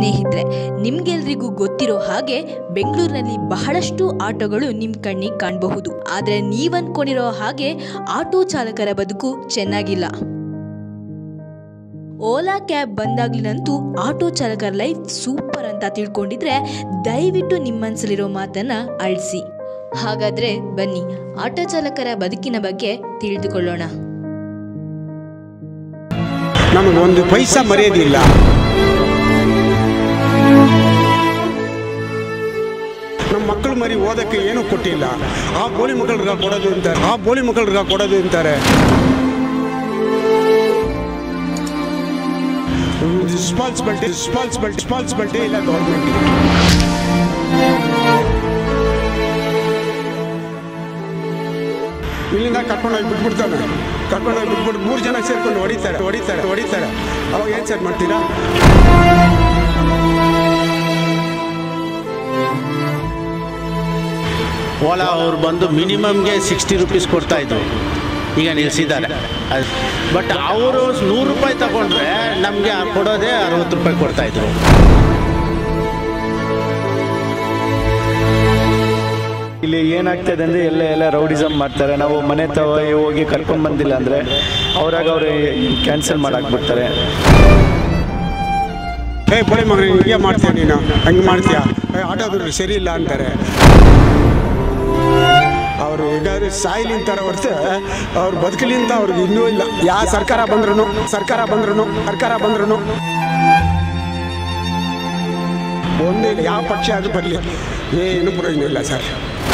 ಸ್ನೇಹಿತರೆ ನಿಮ್ಗೆಲ್ರಿಗೂ ಗೊತ್ತಿರೋ ಹಾಗೆ ಬೆಂಗಳೂರಿನಲ್ಲಿ ಬಹಳಷ್ಟು ಆಟೋಗಳು ನಿಮ್ ಕಣ್ಣಿಗೆ ಕಾಣಬಹುದು ಆದ್ರೆ ನೀವ್ ಅನ್ಕೊಂಡಿರೋ ಹಾಗೆ ಆಟೋ ಚಾಲಕರ ಬದುಕು ಚೆನ್ನಾಗಿಲ್ಲ ಓಲಾ ಕ್ಯಾಬ್ ಬಂದಾಗ್ಲಿನಂತೂ ಆಟೋ ಚಾಲಕರ ಲೈಫ್ ಸೂಪರ್ ಅಂತ ತಿಳ್ಕೊಂಡಿದ್ರೆ ದಯವಿಟ್ಟು ನಿಮ್ಮ ಮನಸ್ಸಲ್ಲಿರೋ ಮಾತನ್ನ ಅಳಿಸಿ ಹಾಗಾದ್ರೆ ಬನ್ನಿ ಆಟೋ ಚಾಲಕರ ಬದುಕಿನ ಬಗ್ಗೆ ತಿಳಿದುಕೊಳ್ಳೋಣ ನಮಗೆ ಒಂದು ಪೈಸಾ ಮರೆಯೋದಿಲ್ಲ ನಮ್ಮ ಮಕ್ಕಳು ಮರಿ ಓದಕ್ಕೆ ಏನೂ ಕೊಟ್ಟಿಲ್ಲ ಆ ಬೋಳಿ ಮಕ್ಕಳಿಗೆ ಕೊಡೋದು ಅಂತಾರೆ ಆ ಬೋಳಿ ಮಕ್ಕಳಿಗೆ ಕೊಡೋದು ಅಂತಾರೆ ರಿಸ್ಪಾನ್ಸಿಬಿಲಿಟಿ ರಿಸ್ಪಾನ್ಸಿಬಿಲಿಟಿ ರಿಸ್ಪಾನ್ಸಿಬಿಲಿಟಿ ಇಲ್ಲ ಗೌರ್ಮೆಂಟ್ಗೆ ಇಲ್ಲಿಂದ ಕರ್ಕೊಂಡೋಗಿ ಬಿಟ್ಬಿಡ್ತಾನೆ ಕರ್ಕೊಂಡೋಗಿ ಬಿಟ್ಬಿಟ್ಟು ಮೂರು ಜನ ಸೇರ್ಕೊಂಡು ಹೊಡಿತಾರೆ ಹೊಡಿತಾರೆ ಹೊಡಿತಾರೆ ಅವಾಗ ಏನು ಸರ್ ಮಾಡ್ತೀರಾ ಓಲಾ ಅವ್ರು ಬಂದು ಮಿನಿಮಮ್ಗೆ ಸಿಕ್ಸ್ಟಿ ರುಪೀಸ್ ಕೊಡ್ತಾ ಇದ್ರು ಈಗ ನಿಲ್ಲಿಸಿದ್ದಾರೆ ಬಟ್ ಅವರು ನೂರು ರೂಪಾಯಿ ತಗೊಂಡ್ರೆ ನಮಗೆ ಕೊಡೋದೇ ಅರವತ್ತು ರೂಪಾಯಿ ಕೊಡ್ತಾ ಇದ್ರು ಇಲ್ಲಿ ಏನಾಗ್ತದೆ ಅಂದರೆ ಎಲ್ಲ ಎಲ್ಲ ರೌಡಿಸಮ್ ಮಾಡ್ತಾರೆ ನಾವು ಮನೆ ತವ ಹೋಗಿ ಕರ್ಕೊಂಡು ಬಂದಿಲ್ಲ ಅಂದರೆ ಅವ್ರಾಗ ಅವ್ರೆ ಕ್ಯಾನ್ಸಲ್ ಮಾಡಾಕ್ಬಿಡ್ತಾರೆ ಏ ಬೋಳಿ ಮಗನ ಹೀಗೆ ಮಾಡ್ತೀಯ ನೀನು ಹಂಗೆ ಮಾಡ್ತೀಯ ಏ ಆಟೋದ್ರು ಸರಿ ಇಲ್ಲ ಅಂತಾರೆ ಅವರು ಹೇಗಾದ್ರೆ ಸಾಯಿಲಿ ಅಂತಾರೆ ಹೊರತು ಅವ್ರು ಬದುಕಲಿ ಅಂತ ಅವ್ರಿಗೆ ಇನ್ನೂ ಇಲ್ಲ ಯಾವ ಸರ್ಕಾರ ಬಂದ್ರು ಸರ್ಕಾರ ಬಂದ್ರು ಸರ್ಕಾರ ಬಂದ್ರು ಒಂದೇ ಇಲ್ಲ ಯಾವ ಪಕ್ಷ ಅದು ಬರಲಿ ಏನು ಪ್ರಯೋಜನ ಇಲ್ಲ ಸರ್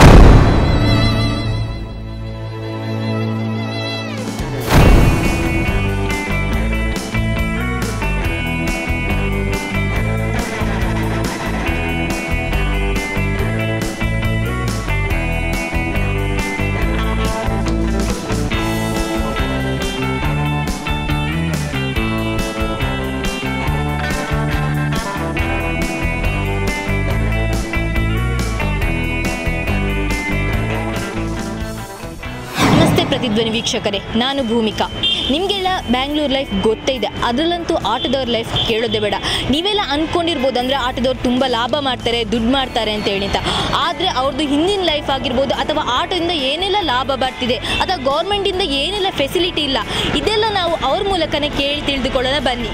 ನಮಸ್ತೆ ಪ್ರತಿಧ್ವನಿ ವೀಕ್ಷಕರೇ ನಾನು ಭೂಮಿಕಾ ನಿಮಗೆಲ್ಲ ಬ್ಯಾಂಗ್ಳೂರ್ ಲೈಫ್ ಗೊತ್ತೇ ಇದೆ ಅದರಲ್ಲಂತೂ ಆಟೋದವ್ರ ಲೈಫ್ ಕೇಳೋದೇ ಬೇಡ ನೀವೆಲ್ಲ ಅಂದ್ಕೊಂಡಿರ್ಬೋದು ಅಂದರೆ ಆಟೋದವ್ರು ತುಂಬ ಲಾಭ ಮಾಡ್ತಾರೆ ದುಡ್ಡು ಮಾಡ್ತಾರೆ ಅಂತ ಹೇಳಿ ಅಂತ ಆದರೆ ಅವ್ರದ್ದು ಹಿಂದಿನ ಲೈಫ್ ಆಗಿರ್ಬೋದು ಅಥವಾ ಆಟೋದಿಂದ ಏನೆಲ್ಲ ಲಾಭ ಬರ್ತಿದೆ ಅಥವಾ ಗೌರ್ಮೆಂಟಿಂದ ಏನೆಲ್ಲ ಫೆಸಿಲಿಟಿ ಇಲ್ಲ ಇದೆಲ್ಲ ನಾವು ಅವ್ರ ಮೂಲಕನೇ ಕೇಳಿ ತಿಳಿದುಕೊಳ್ಳೋಣ ಬನ್ನಿ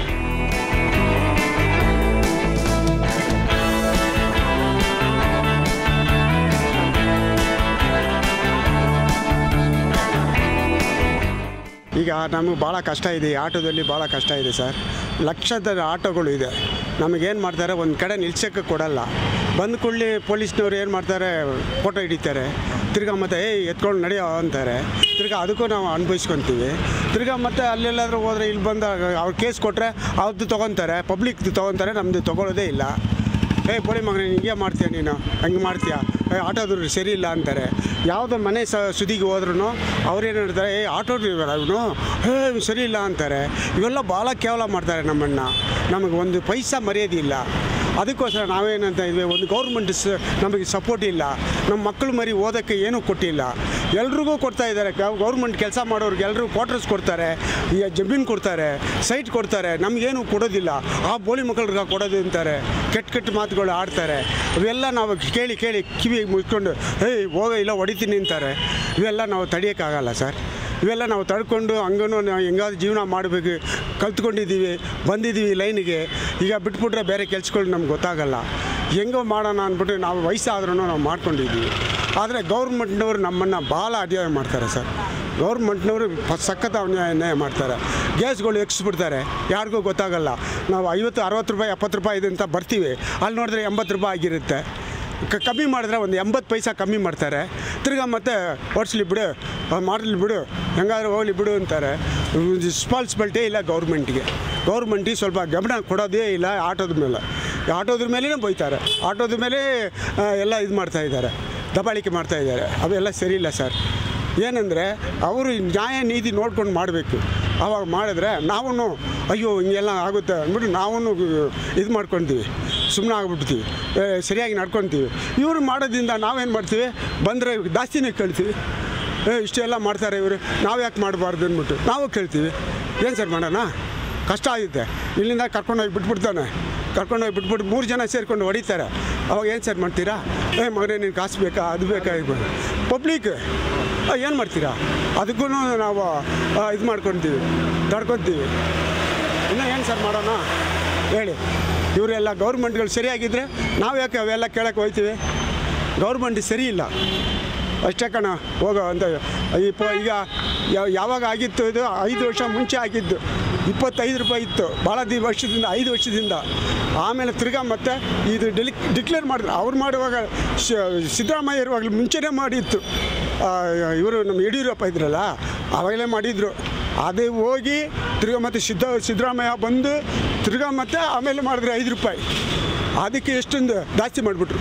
ಈಗ ನಮಗೆ ಭಾಳ ಕಷ್ಟ ಇದೆ ಈ ಆಟೋದಲ್ಲಿ ಭಾಳ ಕಷ್ಟ ಇದೆ ಸರ್ ಲಕ್ಷದ ಆಟೋಗಳು ಇದೆ ನಮಗೇನು ಮಾಡ್ತಾರೆ ಒಂದು ಕಡೆ ನಿಲ್ಸೋಕ್ಕೆ ಕೊಡಲ್ಲ ಬಂದ ಕೂಡಲೇ ಪೊಲೀಸ್ನವ್ರು ಏನು ಮಾಡ್ತಾರೆ ಫೋಟೋ ಹಿಡಿತಾರೆ ತಿರ್ಗಾ ಮತ್ತೆ ಏಯ್ ಎತ್ಕೊಂಡು ನಡೆಯೋ ಅಂತಾರೆ ತಿರ್ಗಾ ಅದಕ್ಕೂ ನಾವು ಅನುಭವಿಸ್ಕೊತೀವಿ ತಿರ್ಗಾ ಮತ್ತೆ ಅಲ್ಲೆಲ್ಲಾದ್ರೂ ಹೋದ್ರೆ ಇಲ್ಲಿ ಬಂದಾಗ ಅವ್ರು ಕೇಸ್ ಕೊಟ್ಟರೆ ಅವ್ರದ್ದು ತೊಗೊತಾರೆ ಪಬ್ಲಿಕ್ದು ತೊಗೊತಾರೆ ನಮ್ಮದು ತೊಗೊಳ್ಳೋದೇ ಇಲ್ಲ ಏ ಬೋಳಿ ಮಗನೇ ಹಿಂಗೆ ಮಾಡ್ತೀಯ ನೀನು ಹಂಗೆ ಮಾಡ್ತೀಯ ಏ ಆಟೋದ್ರು ಸರಿ ಇಲ್ಲ ಅಂತಾರೆ ಯಾವುದೋ ಮನೆ ಸ ಸುದಿಗೆ ಹೋದ್ರೂ ಅವ್ರೇನು ಹೇಳ್ತಾರೆ ಏ ಆಟೋ ಡ್ರೈವರ್ ಅವನು ಹೇ ಸರಿ ಇಲ್ಲ ಅಂತಾರೆ ಇವೆಲ್ಲ ಭಾಳ ಕೇವಲ ಮಾಡ್ತಾರೆ ನಮ್ಮನ್ನು ನಮಗೆ ಒಂದು ಪೈಸಾ ಮರ್ಯಾದಿಲ್ಲ ಅದಕ್ಕೋಸ್ಕರ ನಾವೇನಂತ ಇದ್ವಿ ಒಂದು ಗೌರ್ಮೆಂಟ್ ಸ ನಮಗೆ ಸಪೋರ್ಟ್ ಇಲ್ಲ ನಮ್ಮ ಮಕ್ಕಳು ಮರಿ ಓದೋಕ್ಕೆ ಏನೂ ಕೊಟ್ಟಿಲ್ಲ ಎಲ್ರಿಗೂ ಕೊಡ್ತಾ ಇದ್ದಾರೆ ಗೌರ್ಮೆಂಟ್ ಕೆಲಸ ಮಾಡೋರಿಗೆ ಎಲ್ರಿಗೂ ಕ್ವಾರ್ಟರ್ಸ್ ಕೊಡ್ತಾರೆ ಈ ಜಮೀನು ಕೊಡ್ತಾರೆ ಸೈಟ್ ಕೊಡ್ತಾರೆ ನಮಗೇನು ಕೊಡೋದಿಲ್ಲ ಆ ಬೋಳಿ ಮಕ್ಕಳಿಗೆ ಕೊಡೋದು ಅಂತಾರೆ ಕೆಟ್ಟ ಕೆಟ್ಟ ಮಾತುಗಳು ಆಡ್ತಾರೆ ಇವೆಲ್ಲ ನಾವು ಕೇಳಿ ಕೇಳಿ ಕಿವಿ ಮುಚ್ಕೊಂಡು ಏಯ್ ಹೋಗ ಇಲ್ಲ ಹೊಡಿತೀನಿ ಅಂತಾರೆ ಇವೆಲ್ಲ ನಾವು ತಡೆಯೋಕ್ಕಾಗಲ್ಲ ಸರ್ ಇವೆಲ್ಲ ನಾವು ತಡ್ಕೊಂಡು ಹಂಗೂ ನಾವು ಹೆಂಗಾದ್ರು ಜೀವನ ಮಾಡಬೇಕು ಕಲ್ತ್ಕೊಂಡಿದ್ದೀವಿ ಬಂದಿದ್ದೀವಿ ಲೈನಿಗೆ ಈಗ ಬಿಟ್ಬಿಟ್ರೆ ಬೇರೆ ಕೆಲ್ಸಗಳು ನಮ್ಗೆ ಗೊತ್ತಾಗಲ್ಲ ಹೆಂಗೋ ಮಾಡೋಣ ಅಂದ್ಬಿಟ್ಟು ನಾವು ವಯಸ್ಸಾದ್ರೂ ನಾವು ಮಾಡ್ಕೊಂಡಿದ್ದೀವಿ ಆದರೆ ಗೌರ್ಮೆಂಟ್ನವರು ನಮ್ಮನ್ನು ಭಾಳ ಅನ್ಯಾಯ ಮಾಡ್ತಾರೆ ಸರ್ ಗೌರ್ಮೆಂಟ್ನವರು ಸಖತ್ ಅನ್ಯಾಯ ಅನ್ಯಾಯ ಮಾಡ್ತಾರೆ ಗ್ಯಾಸ್ಗಳು ಎಕ್ಸ್ಬಿಡ್ತಾರೆ ಯಾರಿಗೂ ಗೊತ್ತಾಗಲ್ಲ ನಾವು ಐವತ್ತು ಅರವತ್ತು ರೂಪಾಯಿ ಎಪ್ಪತ್ತು ರೂಪಾಯಿ ಇದೆ ಅಂತ ಬರ್ತೀವಿ ಅಲ್ಲಿ ನೋಡಿದ್ರೆ ಎಂಬತ್ತು ರೂಪಾಯಿ ಆಗಿರುತ್ತೆ ಕ ಕಮ್ಮಿ ಮಾಡಿದ್ರೆ ಒಂದು ಎಂಬತ್ತು ಪೈಸಾ ಕಮ್ಮಿ ಮಾಡ್ತಾರೆ ತಿರ್ಗಾ ಮತ್ತೆ ಓಡಿಸ್ಲಿ ಬಿಡು ಮಾಡಲಿ ಬಿಡು ಹೆಂಗಾದ್ರೂ ಹೋಗ್ಲಿ ಬಿಡು ಅಂತಾರೆ ರಿಸ್ಪಾನ್ಸಿಬಿಲಿಟಿ ಇಲ್ಲ ಗೌರ್ಮೆಂಟ್ಗೆ ಗೌರ್ಮೆಂಟಿಗೆ ಸ್ವಲ್ಪ ಗಮನ ಕೊಡೋದೇ ಇಲ್ಲ ಆಟೋದ ಮೇಲೆ ಆಟೋದ್ರ ಮೇಲೇ ಬೈತಾರೆ ಆಟೋದ ಮೇಲೆ ಆ, ಎಲ್ಲ ಇದು ಮಾಡ್ತಾ ಇದ್ದಾರೆ ದಬ್ಬಾಳಿಕೆ ಮಾಡ್ತಾ ಇದ್ದಾರೆ ಅವೆಲ್ಲ ಸರಿ ಇಲ್ಲ ಸರ್ ಏನಂದರೆ ಅವರು ನ್ಯಾಯ ನೀತಿ ನೋಡ್ಕೊಂಡು ಮಾಡಬೇಕು ಆವಾಗ ಮಾಡಿದ್ರೆ ನಾವು ಅಯ್ಯೋ ಹಿಂಗೆಲ್ಲ ಆಗುತ್ತೆ ಅಂದ್ಬಿಟ್ಟು ನಾವು ಇದು ಮಾಡ್ಕೊತೀವಿ ಸುಮ್ಮನೆ ಆಗ್ಬಿಡ್ತೀವಿ ಏ, ಸರಿಯಾಗಿ ನಡ್ಕೊತೀವಿ ಇವರು ಮಾಡೋದ್ರಿಂದ ನಾವೇನು ಮಾಡ್ತೀವಿ ಬಂದರೆ ಜಾಸ್ತಿನೇ ಕೇಳ್ತೀವಿ ಏ ಇಷ್ಟೆಲ್ಲ ಮಾಡ್ತಾರೆ ಇವರು ನಾವು ಯಾಕೆ ಮಾಡಬಾರ್ದು ಅಂದ್ಬಿಟ್ಟು ನಾವು ಕೇಳ್ತೀವಿ ಏನು ಸರ್ ಮಾಡೋಣ ಕಷ್ಟ ಆಗುತ್ತೆ ಇಲ್ಲಿಂದ ಕರ್ಕೊಂಡೋಗಿ ಬಿಟ್ಬಿಡ್ತಾನೆ ಕರ್ಕೊಂಡೋಗಿ ಬಿಟ್ಬಿಟ್ಟು ಮೂರು ಜನ ಸೇರಿಕೊಂಡು ಹೊಡಿತಾರೆ ಅವಾಗ ಏನು ಸರ್ ಮಾಡ್ತೀರಾ ಏ ಮಗನೇ ನೀನು ಕಾಸು ಬೇಕಾ ಅದು ಬೇಕಾ ಇದು ಪಬ್ಲಿಕ್ ಏನು ಮಾಡ್ತೀರಾ ಅದಕ್ಕೂ ನಾವು ಇದು ಮಾಡ್ಕೊತೀವಿ ತಡ್ಕೊತೀವಿ ಇನ್ನೂ ಏನು ಸರ್ ಮಾಡೋಣ ಹೇಳಿ ಇವರೆಲ್ಲ ಗೌರ್ಮೆಂಟ್ಗಳು ಸರಿಯಾಗಿದ್ದರೆ ನಾವು ಯಾಕೆ ಅವೆಲ್ಲ ಕೇಳಕ್ಕೆ ಹೋಗ್ತೀವಿ ಗೌರ್ಮೆಂಟ್ ಸರಿ ಇಲ್ಲ ಅಷ್ಟೇ ಕಣ ಹೋಗೋ ಅಂತ ಈ ಪ ಈಗ ಯಾವ- ಯಾವಾಗ ಆಗಿತ್ತು ಇದು ಐದು ವರ್ಷ ಮುಂಚೆ ಆಗಿದ್ದು ಇಪ್ಪತ್ತೈದು ರೂಪಾಯಿ ಇತ್ತು ಭಾಳ ದಿ ವರ್ಷದಿಂದ ಐದು ವರ್ಷದಿಂದ ಆಮೇಲೆ ತಿರ್ಗಾ ಮತ್ತೆ ಇದು ಡೆಲಿ ಡಿಕ್ಲೇರ್ ಮಾಡಿದ್ರು ಅವ್ರು ಮಾಡುವಾಗ ಶ- ಸಿದ್ದರಾಮಯ್ಯ ಇರುವಾಗಲೂ ಮುಂಚೆನೇ ಮಾಡಿತ್ತು ಇವರು ನಮ್ಮ ಯಡಿಯೂರಪ್ಪ ಇದ್ರಲ್ಲ ಆವಾಗಲೇ ಮಾಡಿದರು ಅದೇ ಹೋಗಿ ತಿರ್ಗಾ ಮತ್ತೆ ಸಿದ್ದ ಸಿದ್ದರಾಮಯ್ಯ ಬಂದು ತಿರ್ಗಾ ಮತ್ತೆ ಆಮೇಲೆ ಮಾಡಿದ್ರೆ ಐದು ರೂಪಾಯಿ ಅದಕ್ಕೆ ಎಷ್ಟೊಂದು ಜಾಸ್ತಿ ಮಾಡಿಬಿಟ್ರು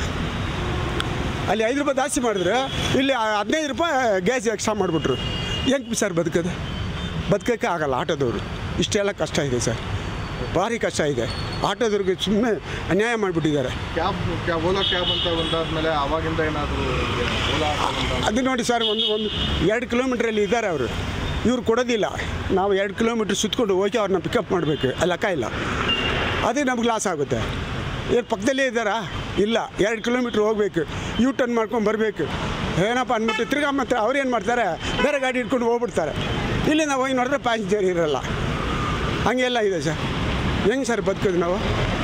ಅಲ್ಲಿ ಐದು ರೂಪಾಯಿ ಜಾಸ್ತಿ ಮಾಡಿದ್ರೆ ಇಲ್ಲಿ ಹದಿನೈದು ರೂಪಾಯಿ ಗ್ಯಾಸ್ ಎಕ್ಸ್ಟ್ರಾ ಮಾಡಿಬಿಟ್ರು ಹೆಂಗೆ ಸರ್ ಬದುಕೋದು ಬದುಕೋಕ್ಕೆ ಆಗಲ್ಲ ಆಟೋದವರು ಇಷ್ಟೆಲ್ಲ ಕಷ್ಟ ಇದೆ ಸರ್ ಭಾರಿ ಕಷ್ಟ ಇದೆ ಆಟೋದವ್ರಿಗೆ ಸುಮ್ಮನೆ ಅನ್ಯಾಯ ಮಾಡಿಬಿಟ್ಟಿದ್ದಾರೆ ಕ್ಯಾಬ್ ಕ್ಯಾಬ್ ಓಲಾ ಕ್ಯಾಬ್ ಅಂತ ಬಂದಾದ್ಮೇಲೆ ಅವಾಗಿಂದ ಏನಾದರೂ ಓಲಾ ಆಟೋ ಅಂತ ಅದು ನೋಡಿ ಸರ್ ಒಂದು ಒಂದು ಎರಡು ಕಿಲೋಮೀಟ್ರಲ್ಲಿ ಇದ್ದಾರೆ ಅವರು ಇವ್ರು ಕೊಡೋದಿಲ್ಲ ನಾವು ಎರಡು ಕಿಲೋಮೀಟ್ರ್ ಸುತ್ತಕೊಂಡು ಹೋಗಿ ಅವ್ರನ್ನ ಪಿಕಪ್ ಮಾಡಬೇಕು ಲೆಕ್ಕ ಇಲ್ಲ ಅದೇ ನಮ್ಗೆ ಲಾಸ್ ಆಗುತ್ತೆ ಏನು ಪಕ್ಕದಲ್ಲೇ ಇದ್ದಾರಾ ಇಲ್ಲ ಎರಡು ಕಿಲೋಮೀಟ್ರ್ ಹೋಗ್ಬೇಕು ಯೂ ಟರ್ನ್ ಮಾಡ್ಕೊಂಡು ಬರಬೇಕು ಏನಪ್ಪ ಅಂದ್ಬಿಟ್ಟು ತಿರ್ಗಾ ಮತ್ತೆ ಅವ್ರು ಏನು ಮಾಡ್ತಾರೆ ಬೇರೆ ಗಾಡಿ ಇಟ್ಕೊಂಡು ಹೋಗ್ಬಿಡ್ತಾರೆ ಇಲ್ಲಿ ನಾವು ಹೋಗಿ ನೋಡಿದ್ರೆ ಪ್ಯಾಸೆಂಜರ್ ಇರಲ್ಲ ಹಂಗೆಲ್ಲ ಇದೆ ಸರ್ ಹೆಂಗೆ ಸರ್ ಬದುಕೋದು ನಾವು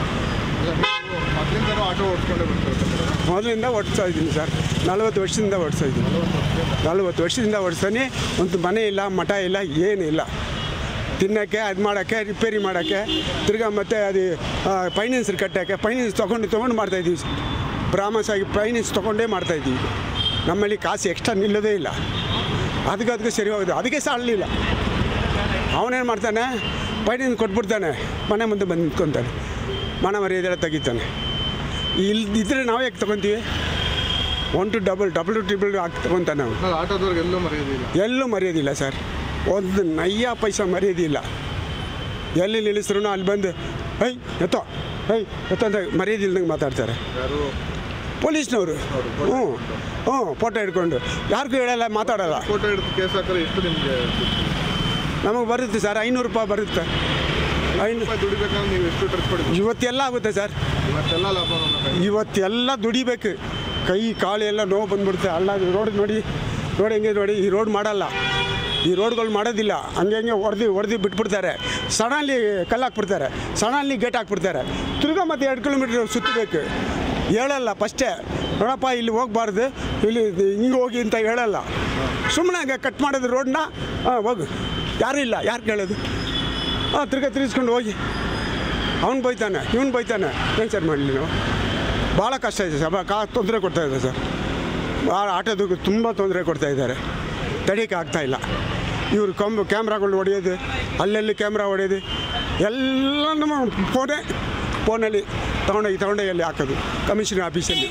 ಮೊದಲಿಂದನೂ ಆಟೋ ಓಡಿಸ್ಕೊಂಡೇ ಬರ್ತಾರೆ ಮೊದಲಿಂದ ಓಡಿಸ್ತಾ ಇದ್ದೀನಿ ಸರ್ ನಲವತ್ತು ವರ್ಷದಿಂದ ಓಡಿಸ್ತಾ ಇದ್ದೀನಿ ನಲವತ್ತು ವರ್ಷದಿಂದ ಓಡಿಸ್ತಾನೆ ಒಂದು ಮನೆ ಇಲ್ಲ ಮಠ ಇಲ್ಲ ಏನಿಲ್ಲ ತಿನ್ನೋಕ್ಕೆ ಅದು ಮಾಡೋಕ್ಕೆ ರಿಪೇರಿ ಮಾಡೋಕ್ಕೆ ತಿರ್ಗಾ ಮತ್ತೆ ಅದು ಫೈನಾನ್ಸ್ ಕಟ್ಟೋಕ್ಕೆ ಫೈನಾನ್ಸ್ ತೊಗೊಂಡು ತೊಗೊಂಡು ಮಾಡ್ತಾಯಿದ್ದೀವಿ ಬ್ರಾಹ್ಮಸ್ ಆಗಿ ಫೈನಾನ್ಸ್ ತೊಗೊಂಡೇ ಮಾಡ್ತಾಯಿದ್ದೀವಿ ನಮ್ಮಲ್ಲಿ ಕಾಸು ಎಕ್ಸ್ಟ್ರಾ ನಿಲ್ಲೋದೇ ಇಲ್ಲ ಅದಕ್ಕೆ ಅದಕ್ಕೆ ಸರಿ ಹೋಗೋದು ಅದಕ್ಕೆ ಸಾಳಲಿಲ್ಲ ಅವನೇನು ಮಾಡ್ತಾನೆ ಫೈನಾನ್ಸ್ ಕೊಟ್ಬಿಡ್ತಾನೆ ಮನೆ ಮುಂದೆ ಬಂದು ನಿಂತ್ಕೊತಾನೆ ಮನ ಮರ್ಯಾದೆಲ್ಲ ತೆಗಿತಾನೆ ಇಲ್ದಿದ್ರೆ ನಾವು ಯಾಕೆ ತೊಗೊತೀವಿ one two double double two triple ಹಾಕಿ ತೊಗೊತಾನೆ ನಾವು ನಾವು ಆಟೋದವ್ರಿಗೆ ಎಲ್ಲೂ ಮರೆಯೋದಿಲ್ಲ ಎಲ್ಲೂ ಮರ್ಯಾದಿಲ್ಲ ಸರ್ ಒಂದು ನಯ್ಯ ಪೈಸಾ ಮರ್ಯಾದಿಲ್ಲ ಎಲ್ಲಿ ನಿಲ್ಲಿಸ್ರು ಅಲ್ಲಿ ಬಂದು ಹೈ ಎತ್ತೋ ಹೈ ಎತ್ತೋ ಅಂತ ಮರ್ಯಾದಿಲ್ದಂಗೆ ಮಾತಾಡ್ತಾರೆ ಯಾರು ಪೊಲೀಸ್ನವರು ಹ್ಞೂ ಹ್ಞೂ ಫೋಟೋ ಹಿಡ್ಕೊಂಡು ಯಾರಿಗೂ ಹೇಳಲ್ಲ ಮಾತಾಡಲ್ಲ ಫೋಟೋ ಹಿಡಿದು ಕೇಸ್ ಹಾಕಿದ್ರೆ ಎಷ್ಟು ನಿಮಗೆ ನಮಗೆ ಬರುತ್ತೆ ಸರ್ ಐನೂರು ರೂಪಾಯಿ ಬರುತ್ತೆ ಐನೂರು ರೂಪಾಯಿ ದುಡಿಬೇಕಂದ್ರೆ ನೀವು ಎಷ್ಟು ಟ್ರಿಪ್ ಕೊಡ್ತೀವಿ ಇವತ್ತೆಲ್ಲ ಆಗುತ್ತೆ ಸರ್ ಇವತ್ತೆಲ್ಲ ಲಾಭ ನೋಡೋಣ ಇವತ್ತೆಲ್ಲ ದುಡಿಬೇಕು ಕೈ ಕಾಲು ಎಲ್ಲ ನೋವು ಬಂದ್ಬಿಡುತ್ತೆ ಅಲ್ಲ ರೋಡ್ ನೋಡಿ ರೋಡ್ ಹೆಂಗೆ ನೋಡಿ ಈ ರೋಡ್ ಮಾಡಲ್ಲ ಈ ರೋಡ್ಗಳು ಮಾಡೋದಿಲ್ಲ ಹಂಗೆ ಹಂಗೆ ಹೊಡೆದು ಹೊಡೆದು ಬಿಟ್ಬಿಡ್ತಾರೆ ಸಡನ್ಲಿ ಕಲ್ಲು ಹಾಕ್ಬಿಡ್ತಾರೆ ಸಡನ್ಲಿ ಗೇಟ್ ಹಾಕ್ಬಿಡ್ತಾರೆ ತಿರ್ಗಾ ಮತ್ತೆ ಎರಡು ಕಿಲೋಮೀಟ್ರ್ ಸುತ್ತಬೇಕು ಹೇಳಲ್ಲ ಫಸ್ಟೇ ನೋಡಪ್ಪ ಇಲ್ಲಿ ಹೋಗ್ಬಾರ್ದು ಇಲ್ಲಿ ಹಿಂಗೆ ಹೋಗಿ ಅಂತ ಹೇಳಲ್ಲ ಸುಮ್ಮನೆ ಹಂಗೆ ಕಟ್ ಮಾಡೋದು ರೋಡ್ನ ಹಾಂ ಹೋಗು ಯಾರೂ ಇಲ್ಲ ಯಾರು ಕೇಳೋದು ಹಾಂ ತಿರ್ಗಾ ತಿರ್ಗಿಸ್ಕೊಂಡು ಹೋಗಿ ಅವ್ನು ಬೈತಾನೆ ಇವ್ನು ಬೈತಾನೆ ಏನು ಸರ್ ಮಾಡಲಿ ನಾವು ಭಾಳ ಕಷ್ಟ ಇದೆ ಸರ್ ಕಾ ತೊಂದರೆ ಕೊಡ್ತಾ ಇದೆ ಸರ್ ಭಾಳ ಆಟೋದಕ್ಕೆ ತುಂಬ ತೊಂದರೆ ಕೊಡ್ತಾ ಇದ್ದಾರೆ ತಡೀಕೆ ಆಗ್ತಾ ಇಲ್ಲ ಇವರು ಕಂಬ ಕ್ಯಾಮ್ರಾಗಳು ಹೊಡೆಯೋದು ಅಲ್ಲೆಲ್ಲಿ ಕ್ಯಾಮ್ರಾ ಹೊಡೆಯೋದು ಎಲ್ಲ ನಮ್ಮ ಫೋನೇ ಫೋನಲ್ಲಿ ತೊಗೊಂಡೋಗಿ ತೊಗೊಂಡೋಗಿ ಅಲ್ಲಿ ಹಾಕೋದು ಕಮಿಷನ್ ಆಫೀಸಲ್ಲಿ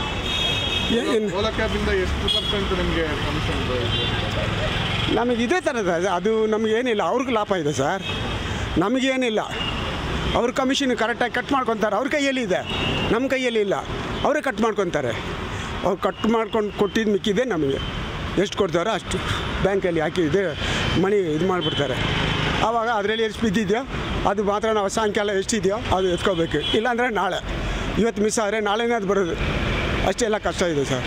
ಏನು ಓಲಾ ಕ್ಯಾಬಿಂದ ಎಷ್ಟು ಪರ್ಸೆಂಟ್ ನಿಮಗೆ ಕಮಿಷನ್ ನಮಗೆ ಇದೇ ಥರದ ಅದು ನಮಗೇನಿಲ್ಲ ಅವ್ರಿಗೆ ಲಾಭ ಇದೆ ಸರ್ ನಮಗೇನಿಲ್ಲ ಅವ್ರ ಕಮಿಷನ್ ಕರೆಕ್ಟಾಗಿ ಕಟ್ ಮಾಡ್ಕೊತಾರೆ ಅವ್ರ ಕೈಯಲ್ಲಿ ಇದೆ ನಮ್ಮ ಕೈಯಲ್ಲಿ ಇಲ್ಲ ಅವರೇ ಕಟ್ ಮಾಡ್ಕೊತಾರೆ ಅವ್ರು ಕಟ್ ಮಾಡ್ಕೊಂಡು ಕೊಟ್ಟಿದ್ದು ಮಿಕ್ಕಿದೆ ನಮಗೆ ಎಷ್ಟು ಕೊಡ್ತಾರೋ ಅಷ್ಟು ಬ್ಯಾಂಕಲ್ಲಿ ಹಾಕಿ ಇದೆ ಮನಿ ಇದು ಮಾಡಿಬಿಡ್ತಾರೆ ಆವಾಗ ಅದರಲ್ಲಿ ಎಷ್ಟು ಬಿದ್ದಿದೆಯೋ ಅದು ಮಾತ್ರ ನಾವು ಸಾಯಂಕಾಲ ಎಷ್ಟಿದೆಯೋ ಅದು ಎತ್ಕೋಬೇಕು ಇಲ್ಲಾಂದರೆ ನಾಳೆ ಇವತ್ತು ಮಿಸ್ ಆದರೆ ನಾಳೆನೇ ಅದು ಬರೋದು ಅಷ್ಟೆಲ್ಲ ಕಷ್ಟ ಇದೆ ಸರ್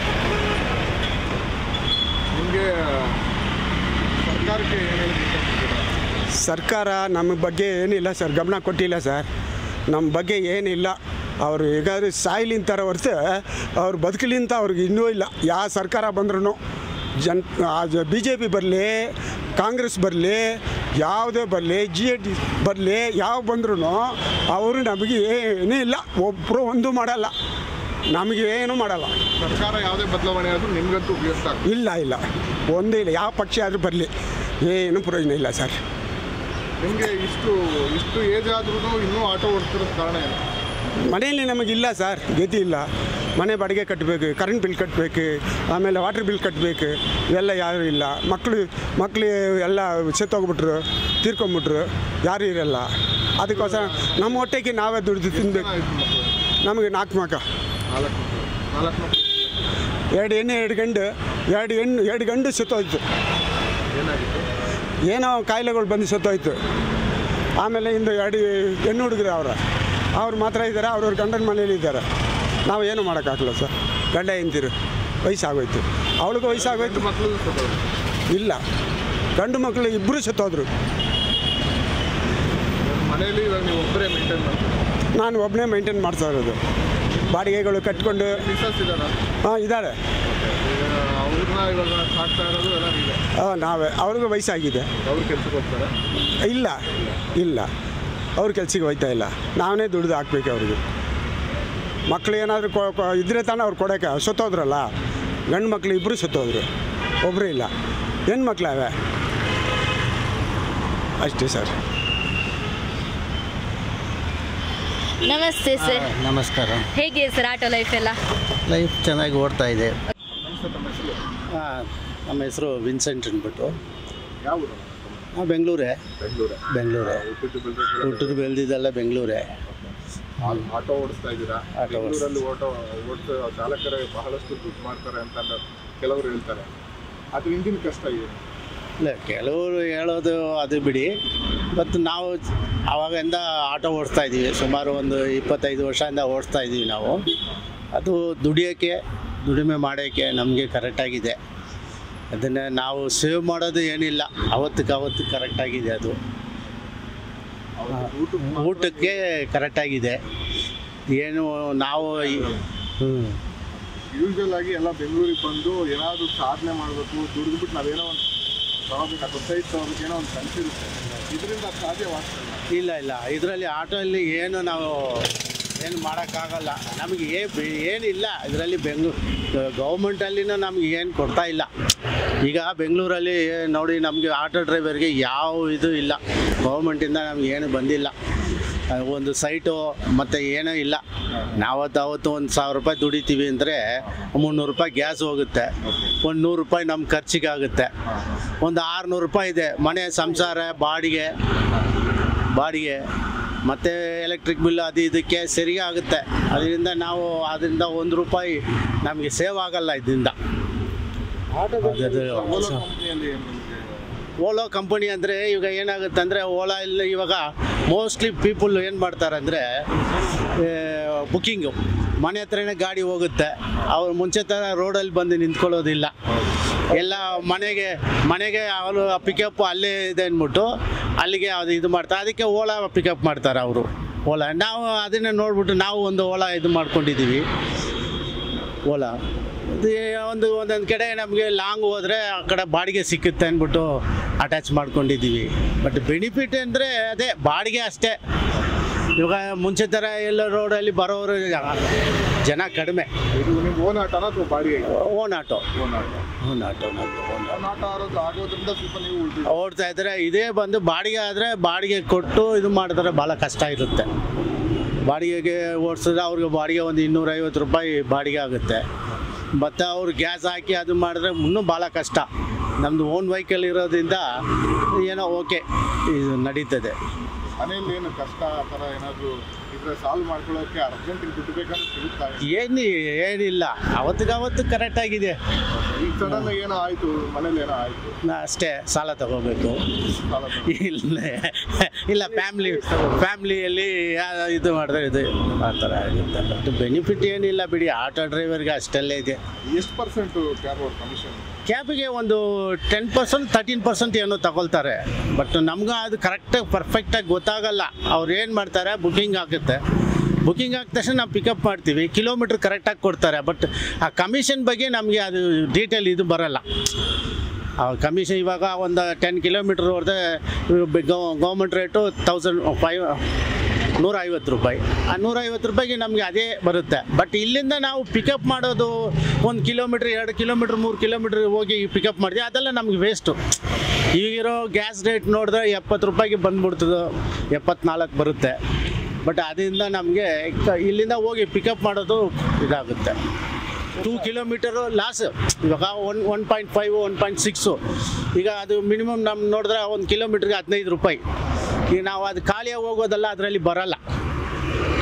ನಿಮಗೆ ಸರ್ಕಾರಕ್ಕೆ ಏನು ಹೇಳಬೇಕು ಸರ್ಕಾರ ನಮ್ಮ ಬಗ್ಗೆ ಏನಿಲ್ಲ ಸರ್ ಗಮನ ಕೊಟ್ಟಿಲ್ಲ ಸರ್ ನಮ್ಮ ಬಗ್ಗೆ ಏನಿಲ್ಲ ಅವರು ಹೇಗಾದ್ರೂ ಸಾಯ್ಲಿಂತಾರ ಹೊರತು ಅವ್ರು ಬದುಕಲಿಂತ ಅವ್ರಿಗೆ ಇನ್ನೂ ಇಲ್ಲ ಯಾವ ಸರ್ಕಾರ ಬಂದ್ರೂ ಜನ್ ಬಿ ಜೆ ಪಿ ಬರಲಿ ಕಾಂಗ್ರೆಸ್ ಬರಲಿ ಯಾವುದೇ ಬರಲಿ ಜಿ ಎ ಡಿ ಬರಲಿ ಯಾವ ಬಂದ್ರೂ ಅವರು ನಮಗೆ ಏನೂ ಇಲ್ಲ ಒಬ್ಬರು ಒಂದು ಮಾಡಲ್ಲ ನಮಗೇನು ಮಾಡಲ್ಲ ಸರ್ಕಾರ ಯಾವುದೇ ಬದಲಾವಣೆ ಆದರೂ ನಿಮಗಂತೂ ಉಪಯುಕ್ತ ಆಗ್ತದೆ ಇಲ್ಲ ಇಲ್ಲ ಒಂದೇ ಇಲ್ಲ ಯಾವ ಪಕ್ಷ ಆದರೂ ಬರಲಿ ಏನು ಪ್ರಯೋಜನ ಇಲ್ಲ ಸರ್ ನಿಮಗೆ ಇಷ್ಟು ಇಷ್ಟು ಏಜ್ ಆದ್ರೂ ಇನ್ನೂ ಆಟೋ ಓಡಿಸ್ತಿರೋದು ಕಾರಣ ಏನು ಮನೆಯಲ್ಲಿ ನಮಗಿಲ್ಲ ಸರ್ ಗತಿ ಇಲ್ಲ ಮನೆ ಬಾಡಿಗೆ ಕಟ್ಟಬೇಕು ಕರೆಂಟ್ ಬಿಲ್ ಕಟ್ಟಬೇಕು ಆಮೇಲೆ ವಾಟರ್ ಬಿಲ್ ಕಟ್ಟಬೇಕು ಇವೆಲ್ಲ ಯಾರೂ ಇಲ್ಲ ಮಕ್ಕಳು ಮಕ್ಕಳು ಎಲ್ಲ ಸತ್ತೋಗ್ಬಿಟ್ರು ತೀರ್ಕೊಂಬಿಟ್ರು ಯಾರೂ ಇರಲ್ಲ ಅದಕ್ಕೋಸ್ಕರ ನಮ್ಮ ಹೊಟ್ಟೆಗೆ ನಾವೇ ದುಡ್ದು ತಿನ್ಬೇಕು ಆಯ್ತು ಮಕ್ಕಳು ನಮಗೆ ನಾಲ್ಕು ಮಕ ನಾಲ್ಕು ಮಕ್ಕಳು ನಾಲ್ಕು ಮಕ್ಕಳು ಎರಡು ಹೆಣ್ಣು ಎರಡು ಗಂಡು ಎರಡು ಹೆಣ್ಣು ಎರಡು ಗಂಡು ಸತ್ತೋಯ್ತು ಏನಾಗಿತ್ತು ಏನೋ ಕಾಯಿಲೆಗಳು ಬಂದು ಸತ್ತೋಯ್ತು ಆಮೇಲೆ ಇಂದು ಎರಡು ಹೆಣ್ಣು ಹುಡುಗರು ಅವರ ಅವ್ರು ಮಾತ್ರ ಇದ್ದಾರೆ ಅವ್ರವ್ರ ಗಂಡನ ಮನೇಲಿ ಇದ್ದಾರೆ ನಾವು ಏನು ಮಾಡೋಕ್ಕಾಗಲ್ಲ ಸರ್ ಗಂಡ ಹೆಂಡ್ತಿರು ವಯಸ್ಸಾಗೋಯ್ತು ಅವಳಿಗೂ ವಯಸ್ಸಾಗೋಯ್ತು ಮಕ್ಕಳು ಸತ್ತೋದ್ರು. ಇಲ್ಲ ಗಂಡು ಮಕ್ಕಳು ಇಬ್ಬರು ಸತ್ತೋದ್ರು ಮನೇಲಿ ಇವಾಗ ನೀವು ಒಬ್ಬರೇ ಮೇಂಟೈನ್ ಮಾಡ್ತೀರಾ ನಾನು ಒಬ್ಬನೇ ಮೇಂಟೈನ್ ಮಾಡ್ತಾ ಇರೋದು ಬಾಡಿಗೆಗಳು ಕಟ್ಕೊಂಡು ಮಿಸಸ್ ಇದ್ದಾರ ಹಾಂ ಇದ್ದಾರೆ ಅವ್ರನ್ನ ಇವಾಗ ಸಾಕ್ತಾ ಇರೋದು ಎಲ್ಲ ನೀವೇ ನಾವೇ ಅವ್ರಿಗೂ ವಯಸ್ಸಾಗಿದೆ ಅವ್ರು ಕೆಲ್ಸಕ್ಕೆ ಹೋಗ್ತಾರೆ ಇಲ್ಲ ಇಲ್ಲ ಅವ್ರ ಕೆಲ್ಸಕ್ಕೆ ಹೋಯ್ತಾ ಇಲ್ಲ ನಾವೇ ದುಡ್ದು ಹಾಕ್ಬೇಕು ಅವ್ರಿಗೆ ಮಕ್ಳು ಏನಾದರೂ ಇದ್ರೆ ತಾನೇ ಅವ್ರು ಕೊಡೋಕೆ ಸತ್ತೋದ್ರಲ್ಲ ಗಂಡು ಮಕ್ಳು ಇಬ್ಬರು ಸತ್ತೋದ್ರು ಒಬ್ಬರು ಇಲ್ಲ ಹೆಣ್ಮಕ್ಳವೆ ಅಷ್ಟೇ ಸರ್ ನಮಸ್ತೆ ಸರ್ ನಮಸ್ಕಾರ ಹೇಗೆ ಸರ್ ಆಟೋ ಲೈಫ್ ಎಲ್ಲ ಲೈಫ್ ಚೆನ್ನಾಗಿ ಓಡ್ತಾ ಇದೆ ನಮ್ಮ ಹೆಸರು ವಿನ್ಸೆಂಟ್ ಅಂದ್ಬಿಟ್ಟು ಯಾವ ಊರು ನಾವು ಬೆಂಗಳೂರೇ ಬೆಂಗಳೂರೇ ಬೆಂಗಳೂರೇ ಹುಟ್ಟಿದ್ದು ಬೆಳೆದಿದ್ದು ಹುಟ್ಟಿದು ಬೆಳೆದಿದ್ದೆಲ್ಲ ಬೆಂಗಳೂರೇ ಆಟೋ ಓಡಿಸ್ತಾ ಇದ್ದೀರಾ ಆಟೋ ಬೆಂಗಳೂರಲ್ಲಿ ಆಟೋ ಓಡಿಸೋ ಚಾಲಕರೇ ಬಹಳಷ್ಟು ದುಡ್ಡು ಮಾಡ್ತಾರೆ ಅಂತ ಅಂದ್ ಕೆಲವರು ಹೇಳ್ತಾರೆ ಅದ್ರ ಹಿಂದಿನ ಕಷ್ಟ ಇದೆ ಇಲ್ಲ ಕೆಲವರು ಹೇಳೋದು ಅದು ಬಿಡಿ ಮತ್ತು ನಾವು ಆವಾಗಿಂದ ಆಟೋ ಓಡಿಸ್ತಾ ಇದ್ದೀವಿ ಸುಮಾರು ಒಂದು ಇಪ್ಪತ್ತೈದು ವರ್ಷದಿಂದ ಓಡಿಸ್ತಾ ಇದ್ದೀವಿ ನಾವು ಅದು ದುಡಿಯೋಕ್ಕೆ ದುಡಿಮೆ ಮಾಡೋಕ್ಕೆ ನಮಗೆ ಕರೆಕ್ಟಾಗಿದೆ ಅದನ್ನು ನಾವು ಸೇವ್ ಮಾಡೋದು ಏನಿಲ್ಲ ಅವತ್ತಿಗೆ ಅವತ್ತು ಕರೆಕ್ಟಾಗಿದೆ ಅದು ಊಟಕ್ಕೆ ಕರೆಕ್ಟಾಗಿದೆ ಏನು ನಾವು ಹ್ಞೂ ಯೂಶ್ವಲ್ ಆಗಿ ಎಲ್ಲ ಬೆಂಗಳೂರಿಗೆ ಬಂದು ಏನಾದರೂ ಸಾಧನೆ ಮಾಡಬೇಕು ದುಡಿದ್ಬಿಟ್ಟು ನಾವೇನೋ ಒಂದು ತಗೋಬೇಕು ಸೊಸೈಟಿ ತಗೋಬೇಕು ಏನೋ ಒಂದು ಕನಸಿರುತ್ತೆ ಇದರಿಂದ ಸಾಧ್ಯವಾಗ್ತದೆ ಇಲ್ಲ ಇಲ್ಲ ಇದರಲ್ಲಿ ಆಟೋಲ್ಲಿ ಏನು ನಾವು ಏನು ಮಾಡೋಕ್ಕಾಗಲ್ಲ ನಮಗೆ ಏ ಬೆ- ಏನಿಲ್ಲ ಇದರಲ್ಲಿ ಬೆಂಗಳೂರು ಗೌರ್ಮೆಂಟಲ್ಲಿನೂ ನಮ್ಗೆ ಏನು ಕೊಡ್ತಾ ಇಲ್ಲ ಈಗ ಬೆಂಗಳೂರಲ್ಲಿ ನೋಡಿ ನಮಗೆ ಆಟೋ ಡ್ರೈವರ್ಗೆ ಯಾವ ಇದು ಇಲ್ಲ ಗೌರ್ಮೆಂಟಿಂದ ನಮ್ಗೆ ಏನು ಬಂದಿಲ್ಲ ಆ, ಒಂದು ಸೈಟು ಮತ್ತು ಏನೂ ಇಲ್ಲ ನಾವತ್ತು ಅವತ್ತು ಒಂದು ಸಾವಿರ ರೂಪಾಯಿ ದುಡಿತೀವಿ ಅಂದರೆ ಮುನ್ನೂರು ರೂಪಾಯಿ ಗ್ಯಾಸ್ ಹೋಗುತ್ತೆ ಒಂದು ನೂರು ರೂಪಾಯಿ ನಮ್ಮ ಖರ್ಚಿಗೆ ಆಗುತ್ತೆ ಒಂದು ಆರುನೂರು ರೂಪಾಯಿ ಇದೆ ಮನೆ ಸಂಸಾರ ಬಾಡಿಗೆ ಬಾಡಿಗೆ ಮತ್ತು ಎಲೆಕ್ಟ್ರಿಕ್ ಬಿಲ್ ಅದು ಇದಕ್ಕೆ ಸರಿಗೆ ಆಗುತ್ತೆ ಅದರಿಂದ ನಾವು ಅದರಿಂದ ಒಂದು ರೂಪಾಯಿ ನಮಗೆ ಸೇವ್ ಆಗಲ್ಲ ಇದರಿಂದ ಅದು- ಓಲೋ ಕಂಪ್ನಿಯಲ್ಲಿ ಏನು ನಿಮಗೆ ಓಲೋ ಕಂಪನಿ ಅಂದರೆ ಇವಾಗ ಏನಾಗುತ್ತೆ ಅಂದರೆ ಓಲಾ ಇಲ್ಲ ಇವಾಗ ಮೋಸ್ಟ್ಲಿ ಪೀಪಲ್ ಏನು ಮಾಡ್ತಾರೆ ಅಂದರೆ ಬುಕ್ಕಿಂಗು ಮನೆ ಹತ್ರನೇ ಗಾಡಿ ಹೋಗುತ್ತೆ ಅವ್ರು ಮುಂಚೆ ಥರ ರೋಡಲ್ಲಿ ಬಂದು ನಿಂತ್ಕೊಳ್ಳೋದಿಲ್ಲ ಎಲ್ಲ ಮನೆಗೆ ಮನೆಗೆ ಅವರು ಪಿಕಪ್ ಅಲ್ಲೇ ಇದೆ ಅಂದ್ಬಿಟ್ಟು ಅಲ್ಲಿಗೆ ಅದು ಇದು ಮಾಡ್ತಾರೆ ಅದಕ್ಕೆ ಓಲಾ ಪಿಕಪ್ ಮಾಡ್ತಾರೆ ಅವರು ಓಲಾ ನಾವು ಅದನ್ನು ನೋಡ್ಬಿಟ್ಟು ನಾವು ಒಂದು ಓಲಾ ಇದು ಮಾಡ್ಕೊಂಡಿದ್ದೀವಿ ಓಲಾ ಇದು ಒಂದು ಒಂದೊಂದು ಕಡೆ ನಮಗೆ ಲಾಂಗ್ ಹೋದರೆ ಆ ಕಡೆ ಬಾಡಿಗೆ ಸಿಕ್ಕುತ್ತೆ ಅಂದ್ಬಿಟ್ಟು ಅಟ್ಯಾಚ್ ಮಾಡ್ಕೊಂಡಿದ್ದೀವಿ ಬಟ್ ಬೆನಿಫಿಟ್ ಅಂದರೆ ಅದೇ ಬಾಡಿಗೆ ಅಷ್ಟೇ ಇವಾಗ ಮುಂಚೆ ಥರ ಎಲ್ಲ ರೋಡಲ್ಲಿ ಬರೋರು ಜನ ಕಡಿಮೆ ಇದು ನಿಮ್ಮ ಓನ್ ಆಟನ ಅಥವಾ ಬಾಡಿಗೆ own auto own auto own auto own auto own auto ಆಡೋದು ಆಗೋದ್ರಿಂದ ಸ್ವಲ್ಪ ನೀವು ಉಳ್ದಿದ್ದೀರಿ. ಓಡ್ತಾ ಇದ್ದಾರೆ ಇದೇ ಬಂದು ಬಾಡಿಗೆ ಆದರೆ ಬಾಡಿಗೆ ಕೊಟ್ಟು ಇದು ಮಾಡಿದ್ರೆ ಭಾಳ ಕಷ್ಟ ಇರುತ್ತೆ ಬಾಡಿಗೆಗೆ ಓಡಿಸಿದ್ರೆ ಅವ್ರಿಗೆ ಬಾಡಿಗೆ ಒಂದು ಇನ್ನೂರೈವತ್ತು ರೂಪಾಯಿ ಬಾಡಿಗೆ ಆಗುತ್ತೆ ಮತ್ತು ಅವ್ರು ಗ್ಯಾಸ್ ಹಾಕಿ ಅದು ಮಾಡಿದ್ರೆ ಇನ್ನೂ ಭಾಳ ಕಷ್ಟ ನಮ್ಮದು ಓನ್ ವೆಹಿಕಲ್ ಇರೋದ್ರಿಂದ ಏನೋ ಓಕೆ ಇದು ನಡೀತದೆ ಮನೆಯಲ್ಲಿ ಏನು ಕಷ್ಟ ಆ ಥರ ಏನಾದರೂ ಇದ್ರೆ ಸಾಲ್ವ್ ಮಾಡ್ಕೊಳ್ಳೋಕೆ ಅರ್ಜೆಂಟಿಗೆ ದುಡ್ಡು ಬೇಕಂದ್ರೆ ಸಿಗುತ್ತಾ ಏನು ಏನಿಲ್ಲ ಅವತ್ತಿಗವತ್ತು ಕರೆಕ್ಟಾಗಿದೆ ಈಗ ಸಡನ್ ಏನೋ ಆಯಿತು ಮನೇಲಿ ಏನೋ ಆಯಿತು ನಾ ಅಷ್ಟೇ ಸಾಲ ತಗೋಬೇಕು ಸಾಲ ತಗೊಂಡು. ಇಲ್ಲ ಇಲ್ಲ ಫ್ಯಾಮ್ಲಿ ಫ್ಯಾಮ್ಲಿಯಲ್ಲಿ ಯಾ- ಇದು ಮಾಡಿದ್ರೆ ಇದು ಆ ಥರ ಆಗುತ್ತೆ ಬಟ್ ಬೆನಿಫಿಟ್ ಏನಿಲ್ಲ ಬಿಡಿ ಆಟೋ ಡ್ರೈವರ್ಗೆ ಅಷ್ಟೆಲ್ಲ ಇದೆ ಎಷ್ಟು ಪರ್ಸೆಂಟು ಕ್ಯಾಬ್ ಅವ್ರ ಕಮಿಷನ್ ಕ್ಯಾಬಿಗೆ ಒಂದು ಟೆನ್ ಪರ್ಸೆಂಟ್ ತರ್ಟೀನ್ ಪರ್ಸೆಂಟ್ ಏನೋ ತಗೊಳ್ತಾರೆ ಬಟ್ ನಮ್ಗೆ ಅದು ಕರೆಕ್ಟಾಗಿ ಪರ್ಫೆಕ್ಟಾಗಿ ಗೊತ್ತಾಗಲ್ಲ ಅವ್ರು ಏನು ಮಾಡ್ತಾರೆ ಬುಕಿಂಗ್ ಆಗುತ್ತೆ ಬುಕಿಂಗ್ ಆದ ತಕ್ಷಣ ನಾವು ಪಿಕಪ್ ಮಾಡ್ತೀವಿ ಕಿಲೋಮೀಟ್ರ್ ಕರೆಕ್ಟಾಗಿ ಕೊಡ್ತಾರೆ ಬಟ್ ಆ ಕಮಿಷನ್ ಬಗ್ಗೆ ನಮಗೆ ಅದು ಡೀಟೇಲ್ ಇದು ಬರಲ್ಲ ಆ ಕಮಿಷನ್ ಇವಾಗ ಒಂದು ಟೆನ್ ಕಿಲೋಮೀಟ್ರ್ ಹೊಡೆದ್ರೆ ಗೌರ್ಮೆಂಟ್ ರೇಟು ತೌಸಂಡ್ ಫೈವ್ ನೂರ ಐವತ್ತು ರೂಪಾಯಿ ಆ ನೂರ ಐವತ್ತು ರೂಪಾಯಿಗೆ ನಮಗೆ ಅದೇ ಬರುತ್ತೆ ಬಟ್ ಇಲ್ಲಿಂದ ನಾವು ಪಿಕಪ್ ಮಾಡೋದು ಒಂದು ಕಿಲೋಮೀಟ್ರ್ ಎರಡು ಕಿಲೋಮೀಟ್ರ್ ಮೂರು ಕಿಲೋಮೀಟ್ರ್ ಹೋಗಿ ಪಿಕಪ್ ಮಾಡಿದ್ವಿ ಅದೆಲ್ಲ ನಮಗೆ ವೇಸ್ಟು ಈಗಿರೋ ಗ್ಯಾಸ್ ರೇಟ್ ನೋಡಿದ್ರೆ ಎಪ್ಪತ್ತು ರೂಪಾಯಿಗೆ ಬಂದ್ಬಿಡ್ತದೆ ಎಪ್ಪತ್ನಾಲ್ಕು ಬರುತ್ತೆ ಬಟ್ ಅದರಿಂದ ನಮಗೆ ಇಲ್ಲಿಂದ ಹೋಗಿ ಪಿಕಪ್ ಮಾಡೋದು ಇದಾಗುತ್ತೆ ಟೂ ಕಿಲೋಮೀಟರು ಲಾಸ್ ಇವಾಗ one one point five one point six ಈಗ ಅದು ಮಿನಿಮಮ್ ನಮ್ಮ ನೋಡಿದ್ರೆ ಒಂದು ಕಿಲೋಮೀಟ್ರಿಗೆ ಹದಿನೈದು ರೂಪಾಯಿ ಈಗ ನಾವು ಅದು ಖಾಲಿಯಾಗಿ ಹೋಗೋದಲ್ಲ ಅದರಲ್ಲಿ ಬರಲ್ಲ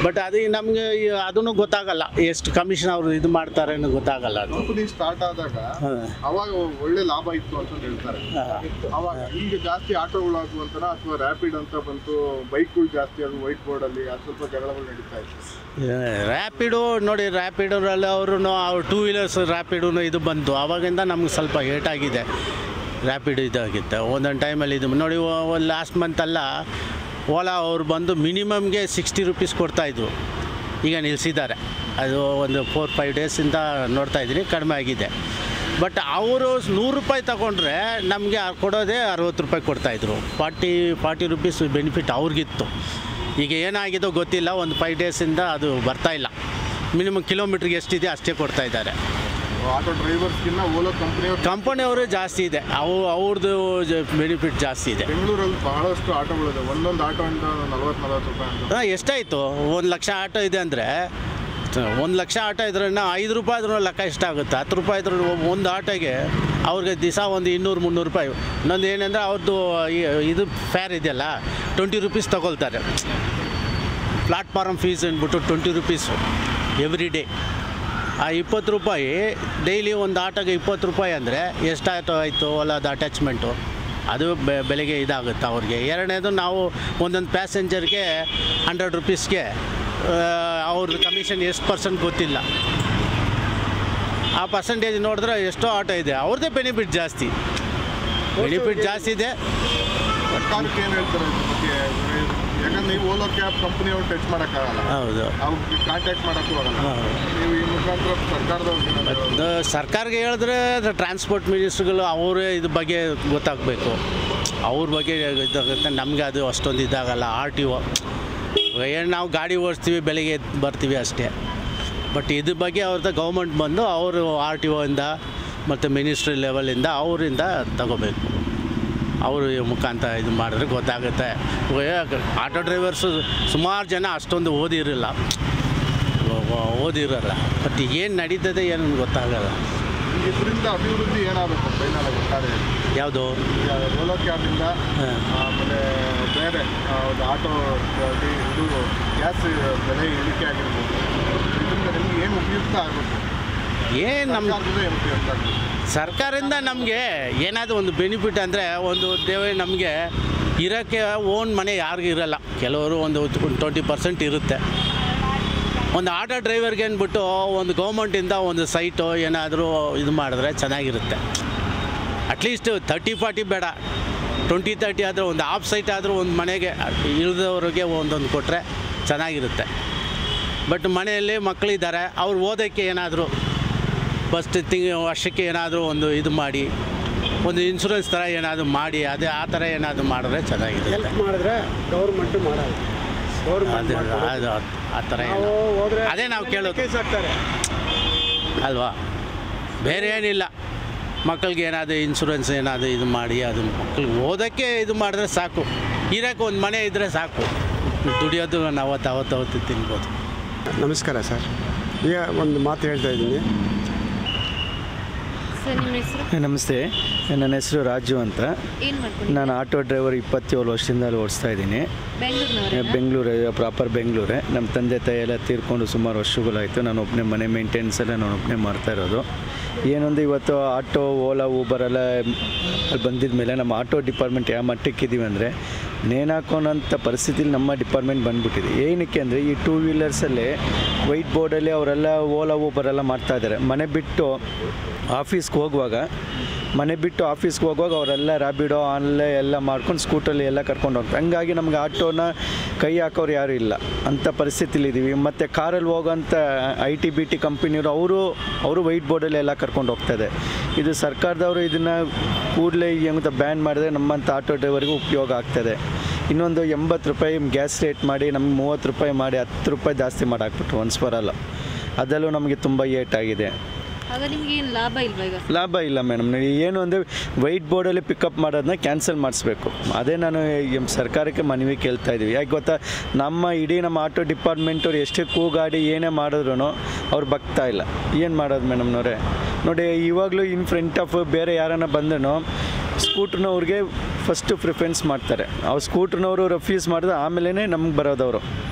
ಬಟ್ ಅದು ನಮಗೆ ಅದನ್ನು ಗೊತ್ತಾಗಲ್ಲ ಎಷ್ಟು ಕಮಿಷನ್ ಅವರು ಇದು ಮಾಡ್ತಾರೆ ಅನ್ನೋ ಗೊತ್ತಾಗಲ್ಲ ಅದು ಕಂಪನಿ ಸ್ಟಾರ್ಟ್ ಆದಾಗ ಅವಾಗ ಒಳ್ಳೆ ಲಾಭ ಇತ್ತು ಅಂತ ಹೇಳ್ತಾರೆ ಅವಾಗ ಈಗ ಜಾಸ್ತಿ ಆಟೋಗಳು ಅಂತಾರ ಅಥವಾ ರ್ಯಾಪಿಡ್ ಅಂತ ಬಂತು ಬೈಕ್ಗಳು ಜಾಸ್ತಿ ಅದು ವೈಟ್ ಬೋರ್ಡ್ ಅಲ್ಲಿ ಅದು ಸ್ವಲ್ಪ ಜಗಳಗಳು ನಡೀತಾ ಇತ್ತು ರ್ಯಾಪಿಡು ನೋಡಿ ರ್ಯಾಪಿಡೋರಲ್ಲಿ ಅವರು ಅವ್ರು ಟೂ ವೀಲರ್ಸ್ ರ್ಯಾಪಿಡು ಇದು ಬಂತು ಅವಾಗಿಂದ ನಮ್ಗೆ ಸ್ವಲ್ಪ ಏಟಾಗಿದೆ ರ್ಯಾಪಿಡ್ ಇದಾಗಿತ್ತು ಒಂದೊಂದು ಟೈಮಲ್ಲಿ ಇದು ನೋಡಿ ಒಂದು ಲಾಸ್ಟ್ ಮಂತಲ್ಲ ಓಲಾ ಅವ್ರು ಬಂದು ಮಿನಿಮಮ್ಗೆ ಸಿಕ್ಸ್ಟಿ ರುಪೀಸ್ ಕೊಡ್ತಾಯಿದ್ರು ಈಗ ನಿಲ್ಲಿಸಿದ್ದಾರೆ ಅದು ಒಂದು ಫೋರ್ ಫೈವ್ ಡೇಸಿಂದ ನೋಡ್ತಾ ಇದ್ದೀನಿ ಕಡಿಮೆ ಆಗಿದೆ ಬಟ್ ಅವರು ನೂರು ರೂಪಾಯಿ ತಗೊಂಡ್ರೆ ನಮಗೆ ಕೊಡೋದೇ ಅರವತ್ತು ರೂಪಾಯಿ ಕೊಡ್ತಾಯಿದ್ರು ಫಾರ್ಟಿ ಫಾರ್ಟಿ ರುಪೀಸ್ ಬೆನಿಫಿಟ್ ಅವ್ರಿಗಿತ್ತು ಈಗ ಏನಾಗಿದೋ ಗೊತ್ತಿಲ್ಲ ಒಂದು ಫೈವ್ ಡೇಸಿಂದ ಅದು ಬರ್ತಾ ಇಲ್ಲ ಮಿನಿಮಮ್ ಕಿಲೋಮೀಟ್ರಿಗೆ ಎಷ್ಟಿದೆ ಅಷ್ಟೇ ಕೊಡ್ತಾ ಇದ್ದಾರೆ ಆಟೋ ಡ್ರೈವರ್ಸ್ಗಿನ್ನ ಓಲೋ ಕಂಪನಿಯವ್ರು ಕಂಪನಿಯವರು ಜಾಸ್ತಿ ಇದೆ ಅವು ಅವ್ರದ್ದು ಬೆನಿಫಿಟ್ ಜಾಸ್ತಿ ಇದೆ ಬೆಂಗಳೂರಲ್ಲಿ ಬಹಳಷ್ಟು ಆಟೋಗಳಿದೆ ಒಂದೊಂದು ಆಟೋ ಇಂದ ನಲ್ವತ್ತು ನಲ್ವತ್ತು ರೂಪಾಯಿ ಅಂತ ಹಾಂ ಎಷ್ಟಾಯಿತು ಒಂದು ಲಕ್ಷ ಆಟೋ ಇದೆ ಅಂದರೆ ಒಂದು ಲಕ್ಷ ಆಟೋ ಇದ್ರೆ ಐದು ರೂಪಾಯಿ ಆದ್ರೂ ಲೆಕ್ಕ ಎಷ್ಟಾಗುತ್ತೆ ಹತ್ತು ರೂಪಾಯಿ ಇದ್ರೂ ಒಂದು ಆಟೋಗೆ ಅವ್ರಿಗೆ ದಿವಸ ಒಂದು ಇನ್ನೂರು ಮುನ್ನೂರು ರೂಪಾಯಿ ಇನ್ನೊಂದು ಏನಂದರೆ ಅವ್ರದ್ದು ಈ- ಇದು ಫೇರ್ ಇದೆಯಲ್ಲ ಟ್ವೆಂಟಿ ರುಪೀಸ್ ತಗೊಳ್ತಾರೆ ಪ್ಲಾಟ್ಫಾರ್ಮ್ ಫೀಸ್ ಅಂದ್ಬಿಟ್ಟು ಟ್ವೆಂಟಿ ರುಪೀಸು ಎವ್ರಿ ಡೇ ಆ ಇಪ್ಪತ್ತು ರೂಪಾಯಿ ಡೈಲಿ ಒಂದು ಆಟೋಗೆ ಇಪ್ಪತ್ತು ರೂಪಾಯಿ ಅಂದರೆ ಎಷ್ಟಾಯ್ತು ಆಯಿತು ಅದು ಅಟ್ಯಾಚ್ಮೆಂಟು ಅದು ಬೆ ಬೆಲೆಗೆ ಇದಾಗುತ್ತೆ ಅವ್ರಿಗೆ ಎರಡನೇದು ನಾವು ಒಂದೊಂದು ಪ್ಯಾಸೆಂಜರ್ಗೆ ಹಂಡ್ರೆಡ್ ರುಪೀಸ್ಗೆ ಅವ್ರದ್ದು ಕಮಿಷನ್ ಎಷ್ಟು ಪರ್ಸೆಂಟ್ ಗೊತ್ತಿಲ್ಲ ಆ ಪರ್ಸೆಂಟೇಜ್ ನೋಡಿದ್ರೆ ಎಷ್ಟೋ ಆಟೋ ಇದೆ ಅವ್ರದ್ದೇ ಬೆನಿಫಿಟ್ ಜಾಸ್ತಿ ಬೆನಿಫಿಟ್ ಜಾಸ್ತಿ ಇದೆ ಸರ್ಕಾರಕ್ಕೆ ಏನು ಹೇಳ್ತಾರೆ ಇದ್ರ ಬಗ್ಗೆ ಯಾಕಂದ್ರೆ ನೀವು ಓಲೋ ಕ್ಯಾಬ್ ಕಂಪನಿಯವ್ರು ಟಚ್ ಮಾಡೋಕ್ಕಾಗಲ್ಲ ಹೌದು ಅವ್ರಿಗೆ ಕಾಂಟ್ಯಾಕ್ಟ್ ಮಾಡೋಕ್ಕೂ ಆಗಲ್ಲ ಹೌದು. ನೀವು ಈ ಮುಖಾಂತರ ಸರ್ಕಾರದವ್ರಿಗೆ ಏನಾದ್ರು ಅದು ಸರ್ಕಾರಕ್ಕೆ ಹೇಳಿದ್ರೆ ಟ್ರಾನ್ಸ್ಪೋರ್ಟ್ ಮಿನಿಸ್ಟ್ರುಗಳು ಅವರೇ ಇದ್ರ ಬಗ್ಗೆ ಗೊತ್ತಾಗಬೇಕು ಅವ್ರ ಬಗ್ಗೆ ಇದಾಗುತ್ತೆ ನಮಗೆ ಅದು ಅಷ್ಟೊಂದು ಇದಾಗಲ್ಲ ಆರ್ ಟಿ ಒ ಏನು ನಾವು ಗಾಡಿ ಓಡಿಸ್ತೀವಿ ಬೆಳಿಗ್ಗೆ ಎದ್ದು ಬರ್ತೀವಿ ಅಷ್ಟೇ ಬಟ್ ಇದ್ರ ಬಗ್ಗೆ ಅವ್ರದ್ದು ಗೌರ್ಮೆಂಟ್ ಬಂದು ಅವರು ಆರ್ ಟಿ ಒಯಿಂದ ಮತ್ತು ಮಿನಿಸ್ಟ್ರಿ ಲೆವೆಲಿಂದ ಅವರಿಂದ ತಗೋಬೇಕು ಅವರು ಮುಖಾಂತರ ಇದು ಮಾಡಿದ್ರೆ ಗೊತ್ತಾಗುತ್ತೆ ಇವಾಗ ಆಟೋ ಡ್ರೈವರ್ಸು ಸುಮಾರು ಜನ ಅಷ್ಟೊಂದು ಓದಿರಲ್ಲ ಓ- ಓ- ಓದಿರಲ್ಲ ಬಟ್ ಏನು ನಡೀತದೆ ಏನು ಗೊತ್ತಾಗಲ್ಲ ಇದರಿಂದ ಅಭಿವೃದ್ಧಿ ಏನಾಗಬೇಕು ಫೈನಲ್ ಆಗಿ ಒಟ್ಟಾರೆ ಯಾವುದು ಈಗ ಓಲೋ ಕ್ಯಾಬಿಂದ ಹಾಂ. ಆಮೇಲೆ ಬೇರೆ ಆ, ಒಂದು ಆಟೋ ಡಿ- ಇದು ಗ್ಯಾಸ್ ಬೆಲೆ ಇಳಿಕೆ ಆಗಿರ್ಬೋದು ಇದರಿಂದ ನಿಮ್ಗೆ ಏನು ಉಪಯುಕ್ತ ಆಗಬೇಕು ಏನು ನಮ್ಮ ಸರ್ಕಾರದಿಂದ ಏನು ಉಪಯುಕ್ತ ಆಗಬೇಕು ಸರ್ಕಾರದಿಂದ ನಮಗೆ ಏನಾದರೂ ಒಂದು ಬೆನಿಫಿಟ್ ಅಂದರೆ ಒಂದು ದೇವ ನಮಗೆ ಇರೋಕ್ಕೆ ಓನ್ ಮನೆ ಯಾರಿಗೂ ಇರಲ್ಲ ಕೆಲವರು ಒಂದು ಟ್ವೆಂಟಿ ಪರ್ಸೆಂಟ್ ಇರುತ್ತೆ ಒಂದು ಆಟೋ ಡ್ರೈವರ್ಗೆ ಅಂದ್ಬಿಟ್ಟು ಒಂದು ಗೌರ್ಮೆಂಟಿಂದ ಒಂದು ಸೈಟು ಏನಾದರೂ ಇದು ಮಾಡಿದ್ರೆ ಚೆನ್ನಾಗಿರುತ್ತೆ ಅಟ್ಲೀಸ್ಟ್ ತರ್ಟಿ ಫಾರ್ಟಿ ಬೇಡ ಟ್ವೆಂಟಿ ತರ್ಟಿ ಆದರೆ ಒಂದು ಹಾಫ್ ಸೈಟ್ ಆದರೂ ಒಂದು ಮನೆಗೆ ಇಳಿದವ್ರಿಗೆ ಒಂದೊಂದು ಕೊಟ್ಟರೆ ಚೆನ್ನಾಗಿರುತ್ತೆ ಬಟ್ ಮನೆಯಲ್ಲಿ ಮಕ್ಕಳಿದ್ದಾರೆ ಅವ್ರು ಓದೋಕ್ಕೆ ಏನಾದರೂ ಫಸ್ಟ್ ತಿಂಗ್ ವರ್ಷಕ್ಕೆ ಏನಾದರೂ ಒಂದು ಇದು ಮಾಡಿ ಒಂದು ಇನ್ಶೂರೆನ್ಸ್ ಥರ ಏನಾದರೂ ಮಾಡಿ ಅದೇ ಆ ಥರ ಏನಾದರೂ ಮಾಡಿದ್ರೆ ಚೆನ್ನಾಗಿರುತ್ತೆ ಹೆಲ್ಪ್ ಮಾಡಿದ್ರೆ ಗೌರ್ಮೆಂಟು ಮಾಡಲ್ಲ ಅದೇ ಗೌರ್ಮೆಂಟ್ ಅದು ಆ ಥರ ನಾವು ಹೋದ್ರೆ ಅದೇ ನಾವು ಕೇಳೋದು ಕೇಸ್ ಹಾಕ್ತಾರೆ ಅಲ್ವಾ ಬೇರೆ ಏನಿಲ್ಲ ಮಕ್ಕಳಿಗೆ ಏನಾದರೂ ಇನ್ಶೂರೆನ್ಸ್ ಏನಾದರೂ ಇದು ಮಾಡಿ ಅದು ಮಕ್ಕಳಿಗೆ ಓದೋಕ್ಕೆ ಇದು ಮಾಡಿದ್ರೆ ಸಾಕು ಇರೋಕ್ಕೆ ಒಂದು ಮನೆ ಇದ್ದರೆ ಸಾಕು ದುಡಿಯೋದು ನಾವು ಅವತ್ತು ಅವತ್ತು ಅವತ್ತು ತಿನ್ಬೋದು ನಮಸ್ಕಾರ ಸರ್ ಈಗ ಒಂದು ಮಾತು ಹೇಳ್ತಾ ಇದ್ದೀನಿ ಸರ್ ನಿಮ್ಮ ಹೆಸರು ನಮಸ್ತೆ ನನ್ನ ಹೆಸರು ರಾಜು ಅಂತ ಏನು ಮಾಡ್ಕೊಂಡು ನಾನು ಆಟೋ ಡ್ರೈವರ್ ಇಪ್ಪತ್ತೇಳು ವರ್ಷದಿಂದ ಅಲ್ಲಿ ಓಡಿಸ್ತಾ ಇದ್ದೀನಿ ಬೆಂಗಳೂರಿನವರೇ ಬೆಂಗಳೂರು ಪ್ರಾಪರ್ ಬೆಂಗಳೂರೇ ನಮ್ಮ ತಂದೆ ತಾಯಿ ಎಲ್ಲ ತೀರ್ಕೊಂಡು ಸುಮಾರು ವರ್ಷಗಳಾಯಿತು ನಾನು ಒಬ್ಬನೇ ಮನೆ ಮೇಂಟೆನೆನ್ಸ್ ಎಲ್ಲ ನಾನು ಒಬ್ಬನೇ ಮಾಡ್ತಾ ಇರೋದು ಏನೊಂದು ಇವತ್ತು ಆಟೋ ಓಲಾ ಊಬರ್ ಎಲ್ಲ ಅಲ್ಲಿ ಬಂದಿದ ಮೇಲೆ ನಮ್ಮ ಆಟೋ ಡಿಪಾರ್ಟ್ಮೆಂಟ್ ಯಾವ ಮಟ್ಟಕ್ಕೆ ಇದ್ದೀವಿ ಅಂದರೆ ನೇಣಾಕೋನಂಥ ಪರಿಸ್ಥಿತಿಲಿ ನಮ್ಮ ಡಿಪಾರ್ಟ್ಮೆಂಟ್ ಬಂದ್ಬಿಟ್ಟಿದೆ ಏನಕ್ಕೆ ಅಂದರೆ ಈ ಟೂ ವೀಲರ್ಸಲ್ಲಿ ವೈಟ್ ಬೋರ್ಡಲ್ಲಿ ಅವರೆಲ್ಲ ಓಲಾ ಊಬರ್ ಎಲ್ಲ ಮಾಡ್ತಾ ಇದ್ದಾರೆ ಮನೆ ಬಿಟ್ಟು ಆಫೀಸ್ಗೆ ಹೋಗುವಾಗ ಮನೆ ಬಿಟ್ಟು ಆಫೀಸ್ಗೆ ಹೋಗುವಾಗ ಅವರೆಲ್ಲ ರ್ಯಾಬಿಡೋ ಆನ್ಲೈ ಎಲ್ಲ ಮಾಡ್ಕೊಂಡು ಸ್ಕೂಟರಲ್ಲಿ ಎಲ್ಲ ಕರ್ಕೊಂಡು ಹೋಗ್ತಾರೆ ಹಂಗಾಗಿ ನಮ್ಗೆ ಆಟೋನ ಕೈ ಹಾಕೋರು ಯಾರೂ ಇಲ್ಲ ಅಂಥ ಪರಿಸ್ಥಿತಿಲಿ ಇದ್ದೀವಿ ಮತ್ತು ಕಾರಲ್ಲಿ ಹೋಗೋಂಥ ಐ ಟಿ ಬಿ ಟಿ ಕಂಪ್ನಿಯವರು ಅವರು ಅವರು ವೈಟ್ ಬೋರ್ಡಲ್ಲಿ ಎಲ್ಲ ಕರ್ಕೊಂಡು ಹೋಗ್ತದೆ ಇದು ಸರ್ಕಾರದವರು ಇದನ್ನು ಕೂಡಲೇ ಹೆಂಗೆ ಬ್ಯಾನ್ ಮಾಡಿದ್ರೆ ನಮ್ಮಂಥ ಆಟೋ ಡ್ರೈವರ್ಗೂ ಉಪಯೋಗ ಆಗ್ತದೆ ಇನ್ನೊಂದು ಎಂಬತ್ತು ರೂಪಾಯಿ ಗ್ಯಾಸ್ ರೇಟ್ ಮಾಡಿ ನಮ್ಗೆ ಮೂವತ್ತು ರೂಪಾಯಿ ಮಾಡಿ ಹತ್ತು ರೂಪಾಯಿ ಜಾಸ್ತಿ ಮಾಡಿ ಹಾಕ್ಬಿಟ್ರು ಒನ್ಸ್ ಬರಲ್ಲ ಅದರಲ್ಲೂ ನಮಗೆ ತುಂಬ ಏಟಾಗಿದೆ ಆಗ ನಿಮ್ಗೆ ಏನು ಲಾಭ ಇಲ್ವಾ ಈಗ ಲಾಭ ಇಲ್ಲ ಮೇಡಮ್ ಏನು ಅಂದರೆ ವೈಟ್ ಬೋರ್ಡಲ್ಲಿ ಪಿಕಪ್ ಮಾಡೋದನ್ನ ಕ್ಯಾನ್ಸಲ್ ಮಾಡಿಸ್ಬೇಕು ಅದೇ ನಾನು ಎಂ ಸರ್ಕಾರಕ್ಕೆ ಮನವಿ ಕೇಳ್ತಾ ಇದ್ದೀವಿ ಯಾಕೆ ಗೊತ್ತಾ ನಮ್ಮ ಇಡೀ ನಮ್ಮ ಆಟೋ ಡಿಪಾರ್ಟ್ಮೆಂಟವ್ರು ಎಷ್ಟೇ ಕೂಗಾಡಿ ಏನೇ ಮಾಡಿದ್ರು ಅವ್ರು ಬಗ್ತಾ ಇಲ್ಲ ಏನು ಮಾಡೋದು ಮೇಡಮ್ನವ್ರೆ ನೋಡಿ ಇವಾಗಲೂ ಇನ್ ಫ್ರಂಟ್ ಆಫ್ ಬೇರೆ ಯಾರನ್ನ ಬಂದರೂ ಸ್ಕೂಟ್ರ್ನವ್ರಿಗೆ ಫಸ್ಟು ಪ್ರಿಫರೆನ್ಸ್ ಮಾಡ್ತಾರೆ ಅವ್ರು ಸ್ಕೂಟ್ರ್ನವರು ರೆಫ್ಯೂಸ್ ಮಾಡಿದ್ರೆ ಆಮೇಲೆ ನಮ್ಗೆ ಬರೋದವರು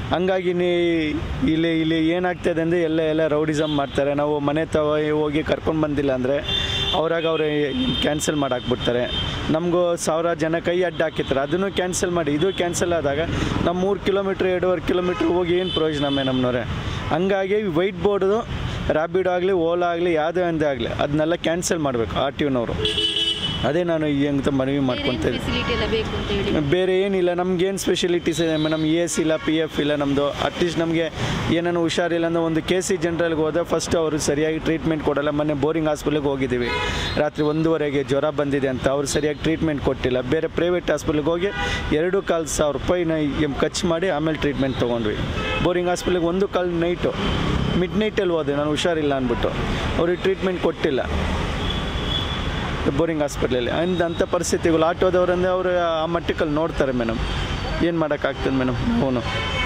ಹಂಗಾಗಿ ನೀ ಇಲ್ಲಿ ಇಲ್ಲಿ ಏನಾಗ್ತದೆ ಅಂದರೆ ಎಲ್ಲ ಎಲ್ಲ ರೌಡಿಸಮ್ ಮಾಡ್ತಾರೆ ನಾವು ಮನೆ ತವ ಹೋಗಿ ಕರ್ಕೊಂಡು ಬಂದಿಲ್ಲ ಅಂದರೆ ಅವ್ರಾಗ ಅವ್ರು ಕ್ಯಾನ್ಸಲ್ ಮಾಡಾಕ್ಬಿಡ್ತಾರೆ ನಮಗೂ ಸಾವಿರ ಜನ ಕೈ ಅಡ್ಡ ಹಾಕಿರ್ತಾರೆ ಅದನ್ನು ಕ್ಯಾನ್ಸಲ್ ಮಾಡಿ ಇದು ಕ್ಯಾನ್ಸಲ್ ಆದಾಗ ನಾವು ಮೂರು ಕಿಲೋಮೀಟ್ರ್ ಎರಡೂವರೆ ಕಿಲೋಮೀಟ್ರ್ ಹೋಗಿ ಏನು ಪ್ರಯೋಜನ ಮೇಡಮ್ನವ್ರೆ ಹಂಗಾಗಿ ವೈಟ್ ಬೋರ್ಡ್ದು ರ್ಯಾಪಿಡ್ ಆಗಲಿ ಓಲಾ ಆಗಲಿ ಯಾವುದೇ ಒಂದೇ ಆಗಲಿ ಅದನ್ನೆಲ್ಲ ಕ್ಯಾನ್ಸಲ್ ಮಾಡಬೇಕು ಆರ್ ಟಿ ಒನವರು ಅದೇ ನಾನು ಹೆಂಗೆ ಮನವಿ ಮಾಡ್ಕೊತಾ ಇದ್ದೀನಿ ಫೆಸಿಲಿಟಿ ಎಲ್ಲ ಬೇಕು ಅಂತ ಹೇಳಿ ಬೇರೆ ಏನಿಲ್ಲ ನಮ್ಗೇನು ಸ್ಪೆಷಲಿಟೀಸ್ ಇದೆ ನಮ್ಗೆ ಎ ಎಸ್ ಇಲ್ಲ ಪಿ ಎಫ್ ಇಲ್ಲ ನಮ್ಮದು ಅಟ್ಲೀಸ್ಟ್ ನಮಗೆ ಏನೇನು ಹುಷಾರಿಲ್ಲ ಅಂದರೆ ಒಂದು ಕೆ ಸಿ ಜನರಲ್ಗೆ ಹೋದ್ರೆ ಫಸ್ಟ್ ಅವರು ಸರಿಯಾಗಿ ಟ್ರೀಟ್ಮೆಂಟ್ ಕೊಡಲ್ಲ ಮೊನ್ನೆ ಬೋರಿಂಗ್ ಹಾಸ್ಪಿಟ್ಲಿಗೆ ಹೋಗಿದ್ದೀವಿ ರಾತ್ರಿ ಒಂದೂವರೆಗೆ ಜ್ವರ ಬಂದಿದೆ ಅಂತ ಅವ್ರು ಸರಿಯಾಗಿ ಟ್ರೀಟ್ಮೆಂಟ್ ಕೊಟ್ಟಿಲ್ಲ ಬೇರೆ ಪ್ರೈವೇಟ್ ಹಾಸ್ಪಿಟ್ಲಿಗೆ ಹೋಗಿ ಎರಡು ಕಾಲು ಸಾವಿರ ರೂಪಾಯಿನ ಎಮ್ ಖರ್ಚು ಮಾಡಿ ಆಮೇಲೆ ಟ್ರೀಟ್ಮೆಂಟ್ ತೊಗೊಂಡ್ವಿ ಬೋರಿಂಗ್ ಹಾಸ್ಪಿಟ್ಲಿಗೆ ಒಂದು ಕಾಲು ನೈಟು ಮಿಡ್ ನೈಟಲ್ಲಿ ಹೋದೆ ನಾನು ಹುಷಾರಿಲ್ಲ ಅಂದ್ಬಿಟ್ಟು ಅವ್ರಿಗೆ ಟ್ರೀಟ್ಮೆಂಟ್ ಕೊಟ್ಟಿಲ್ಲ ಬೋರಿಂಗ್ ಹಾಸ್ಪಿಟ್ಲಲ್ಲಿ ಅಂದ್ ಅಂಥ ಪರಿಸ್ಥಿತಿಗಳು ಆಟೋದವ್ರಂದ್ರೆ ಅವರು ಆ ಮಟ್ಟಕ್ಕಲ್ಲಿ ನೋಡ್ತಾರೆ ಮೇಡಮ್ ಏನು ಮಾಡೋಕ್ಕಾಗ್ತದೆ ಮೇಡಮ್ ಅವನು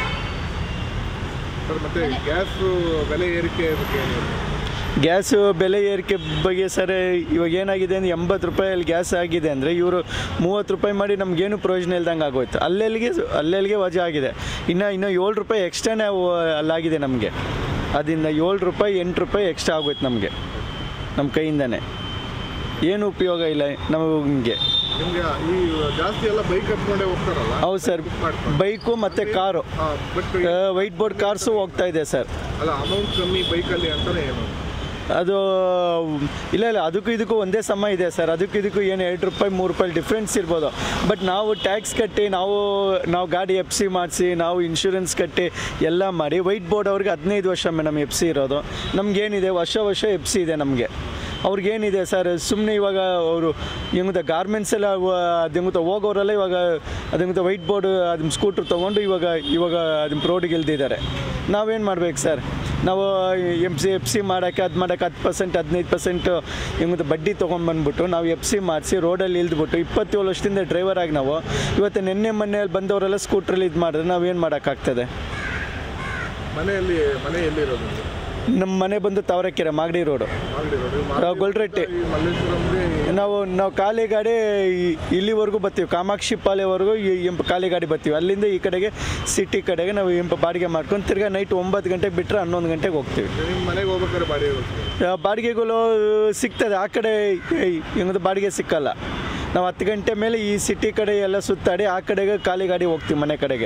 ಸರ್ ಮತ್ತೆ ಗ್ಯಾಸ್ ಬೆಲೆ ಏರಿಕೆ ಬಗ್ಗೆ ಏನು ಹೇಳ್ತೀರಾ? ಗ್ಯಾಸು ಬೆಲೆ ಏರಿಕೆ ಬಗ್ಗೆ ಸರ್ ಇವಾಗ ಏನಾಗಿದೆ ಅಂದರೆ ಎಂಬತ್ತು ರೂಪಾಯಲ್ಲಿ ಗ್ಯಾಸ್ ಆಗಿದೆ ಅಂದರೆ ಇವರು ಮೂವತ್ತು ರೂಪಾಯಿ ಮಾಡಿ ನಮಗೇನು ಪ್ರಯೋಜನ ಇಲ್ದಂಗೆ ಆಗೋಯ್ತು ಅಲ್ಲೆಲ್ಲಿಗೆ ಅಲ್ಲೆಲ್ಲಿಗೆ ವಜಾ ಆಗಿದೆ ಇನ್ನು ಇನ್ನು ಏಳು ರೂಪಾಯಿ ಎಕ್ಸ್ಟ್ರಾನೇ ಅಲ್ಲಾಗಿದೆ ನಮಗೆ ಅದರಿಂದ ಏಳು ರೂಪಾಯಿ ಎಂಟು ರೂಪಾಯಿ ಎಕ್ಸ್ಟ್ರಾ ಆಗೋಯ್ತು ನಮಗೆ ನಮ್ಮ ಕೈಯಿಂದನೇ ಏನು ಉಪಯೋಗ ಇಲ್ಲ ನಮಗೆ ನಿಮ್ಗೆ ಈ ಜಾಸ್ತಿ ಎಲ್ಲ ಬೈಕ್ ಹತ್ಕೊಂಡೇ ಹೋಗ್ತಾರಲ್ಲ ಹೌದು ಸರ್ ಬೈಕು ಮತ್ತು car but white board cars ಹೋಗ್ತಾ ಇದೆ ಸರ್ ಅಲ್ಲ ಅಮೌಂಟ್ ಕಮ್ಮಿ ಬೈಕಲ್ಲಿ ಅಂತಾನೆ ಏನು ಅದು ಇಲ್ಲ ಇಲ್ಲ ಅದಕ್ಕೂ ಇದಕ್ಕೂ ಒಂದೇ ಸಮ ಇದೆ ಸರ್ ಅದಕ್ಕೂ ಇದಕ್ಕೂ ಏನು ಎರಡು ರೂಪಾಯಿ ಮೂರು ರೂಪಾಯಿ ಡಿಫ್ರೆನ್ಸ್ ಇರ್ಬೋದು ಬಟ್ ನಾವು ಟ್ಯಾಕ್ಸ್ ಕಟ್ಟಿ ನಾವು ನಾವು ಗಾಡಿ ಎಫ್ ಸಿ ಮಾಡಿಸಿ ನಾವು ಇನ್ಶೂರೆನ್ಸ್ ಕಟ್ಟಿ ಎಲ್ಲ ಮಾಡಿ ವೈಟ್ ಬೋರ್ಡ್ ಅವ್ರಿಗೆ ಹದಿನೈದು ವರ್ಷ ಮೇಡಮ್ ಎಫ್ ಸಿ ಇರೋದು ನಮಗೇನಿದೆ ವರ್ಷ ವರ್ಷ ಎಫ್ ಸಿ ಇದೆ ನಮಗೆ ಅವ್ರಿಗೇನಿದೆ ಸರ್ ಸುಮ್ಮನೆ ಇವಾಗ ಅವರು ಹೆಂಗುತ್ತ ಗಾರ್ಮೆಂಟ್ಸ್ ಎಲ್ಲ ಅದಂಗುತ್ತ ಹೋಗೋರೆಲ್ಲ ಇವಾಗ ಅದಂಗುತ್ತ ವೈಟ್ ಬೋರ್ಡ್ ಅದನ್ನ ಸ್ಕೂಟ್ರ್ ತೊಗೊಂಡು ಇವಾಗ ಇವಾಗ ಅದನ್ನ ರೋಡಿಗೆ ಇಲ್ದಿದ್ದಾರೆ ನಾವೇನು ಮಾಡ್ಬೇಕು ಸರ್ ನಾವು ಎಮ್ ಸಿ ಎಫ್ ಸಿ ಮಾಡೋಕ್ಕೆ ಅದು ಮಾಡೋಕ್ಕೆ ಹತ್ತು ಪರ್ಸೆಂಟ್ ಹದಿನೈದು ಪರ್ಸೆಂಟ್ ಹೆಂಗುತ್ತೆ ಬಡ್ಡಿ ತೊಗೊಂಡ್ಬಂದ್ಬಿಟ್ಟು ನಾವು ಎಫ್ ಸಿ ಮಾಡಿಸಿ ರೋಡಲ್ಲಿ ಇಲ್ದ್ಬಿಟ್ಟು ಇಪ್ಪತ್ತೇಳು ವರ್ಷದಿಂದ ಡ್ರೈವರ್ ಆಗಿ ನಾವು ಇವತ್ತು ನಿನ್ನೆ ಮೊನ್ನೆಯಲ್ಲಿ ಬಂದವರೆಲ್ಲ ಸ್ಕೂಟ್ರಲ್ಲಿ ಇದು ಮಾಡಿದ್ರೆ ನಾವೇನು ಮಾಡೋಕ್ಕಾಗ್ತದೆ ಮನೆಯಲ್ಲಿ ಮನೆ ಎಲ್ಲಿರೋದು ನಿಮ್ದು? ನಮ್ಮ ಮನೆ ಬಂದು ತಾವರೆಕೆರೆ ಮಾಗಡಿ ರೋಡು ಮಾಗಡಿ road. ಈ ಆ, ಮಾಗಡಿ ಗೊಲ್ರಟ್ಟಿ ಈ ಮಲ್ಲೇಶ್ವರಂಗೆ ನಾವು ನಾವು ಖಾಲಿ ಗಾಡಿ ಈ- ಇಲ್ಲಿವರೆಗೂ ಬರ್ತೀವಿ ಕಾಮಾಕ್ಷಿ ಪಾಳ್ಯವರೆಗೂ ಈ ಎಂಪು ಖಾಲಿ ಗಾಡಿ ಬರ್ತೀವಿ ಅಲ್ಲಿಂದ ಈ ಕಡೆಗೆ ಸಿಟಿ ಕಡೆಗೆ ನಾವು ಎಂಪು ಬಾಡಿಗೆ ಮಾಡ್ಕೊಂಡು ತಿರ್ಗಾ ನೈಟ್ ಒಂಬತ್ತು ಗಂಟೆಗೆ ಬಿಟ್ಟರೆ ಹನ್ನೊಂದು ಗಂಟೆಗೆ ಹೋಗ್ತೀವಿ ನಿಮ್ಮ ಮನೆಗೆ ಹೋಗ್ಬೇಕಾದ್ರೆ ಬಾಡಿಗೆ ಕೊಡ್ತೀವಿ ಆ, ಬಾಡಿಗೆಗಳು ಸಿಗ್ತದೆ ಆ ಕಡೆ ಹೆಂಗದು ಬಾಡಿಗೆ ಸಿಕ್ಕಲ್ಲ ನಾವು ಹತ್ತು ಗಂಟೆ ಮೇಲೆ ಈ ಸಿಟಿ ಕಡೆ ಎಲ್ಲ ಸುತ್ತಾಡಿ ಆ ಕಡೆಗೆ ಖಾಲಿ ಗಾಡಿ ಹೋಗ್ತೀವಿ ಮನೆ ಕಡೆಗೆ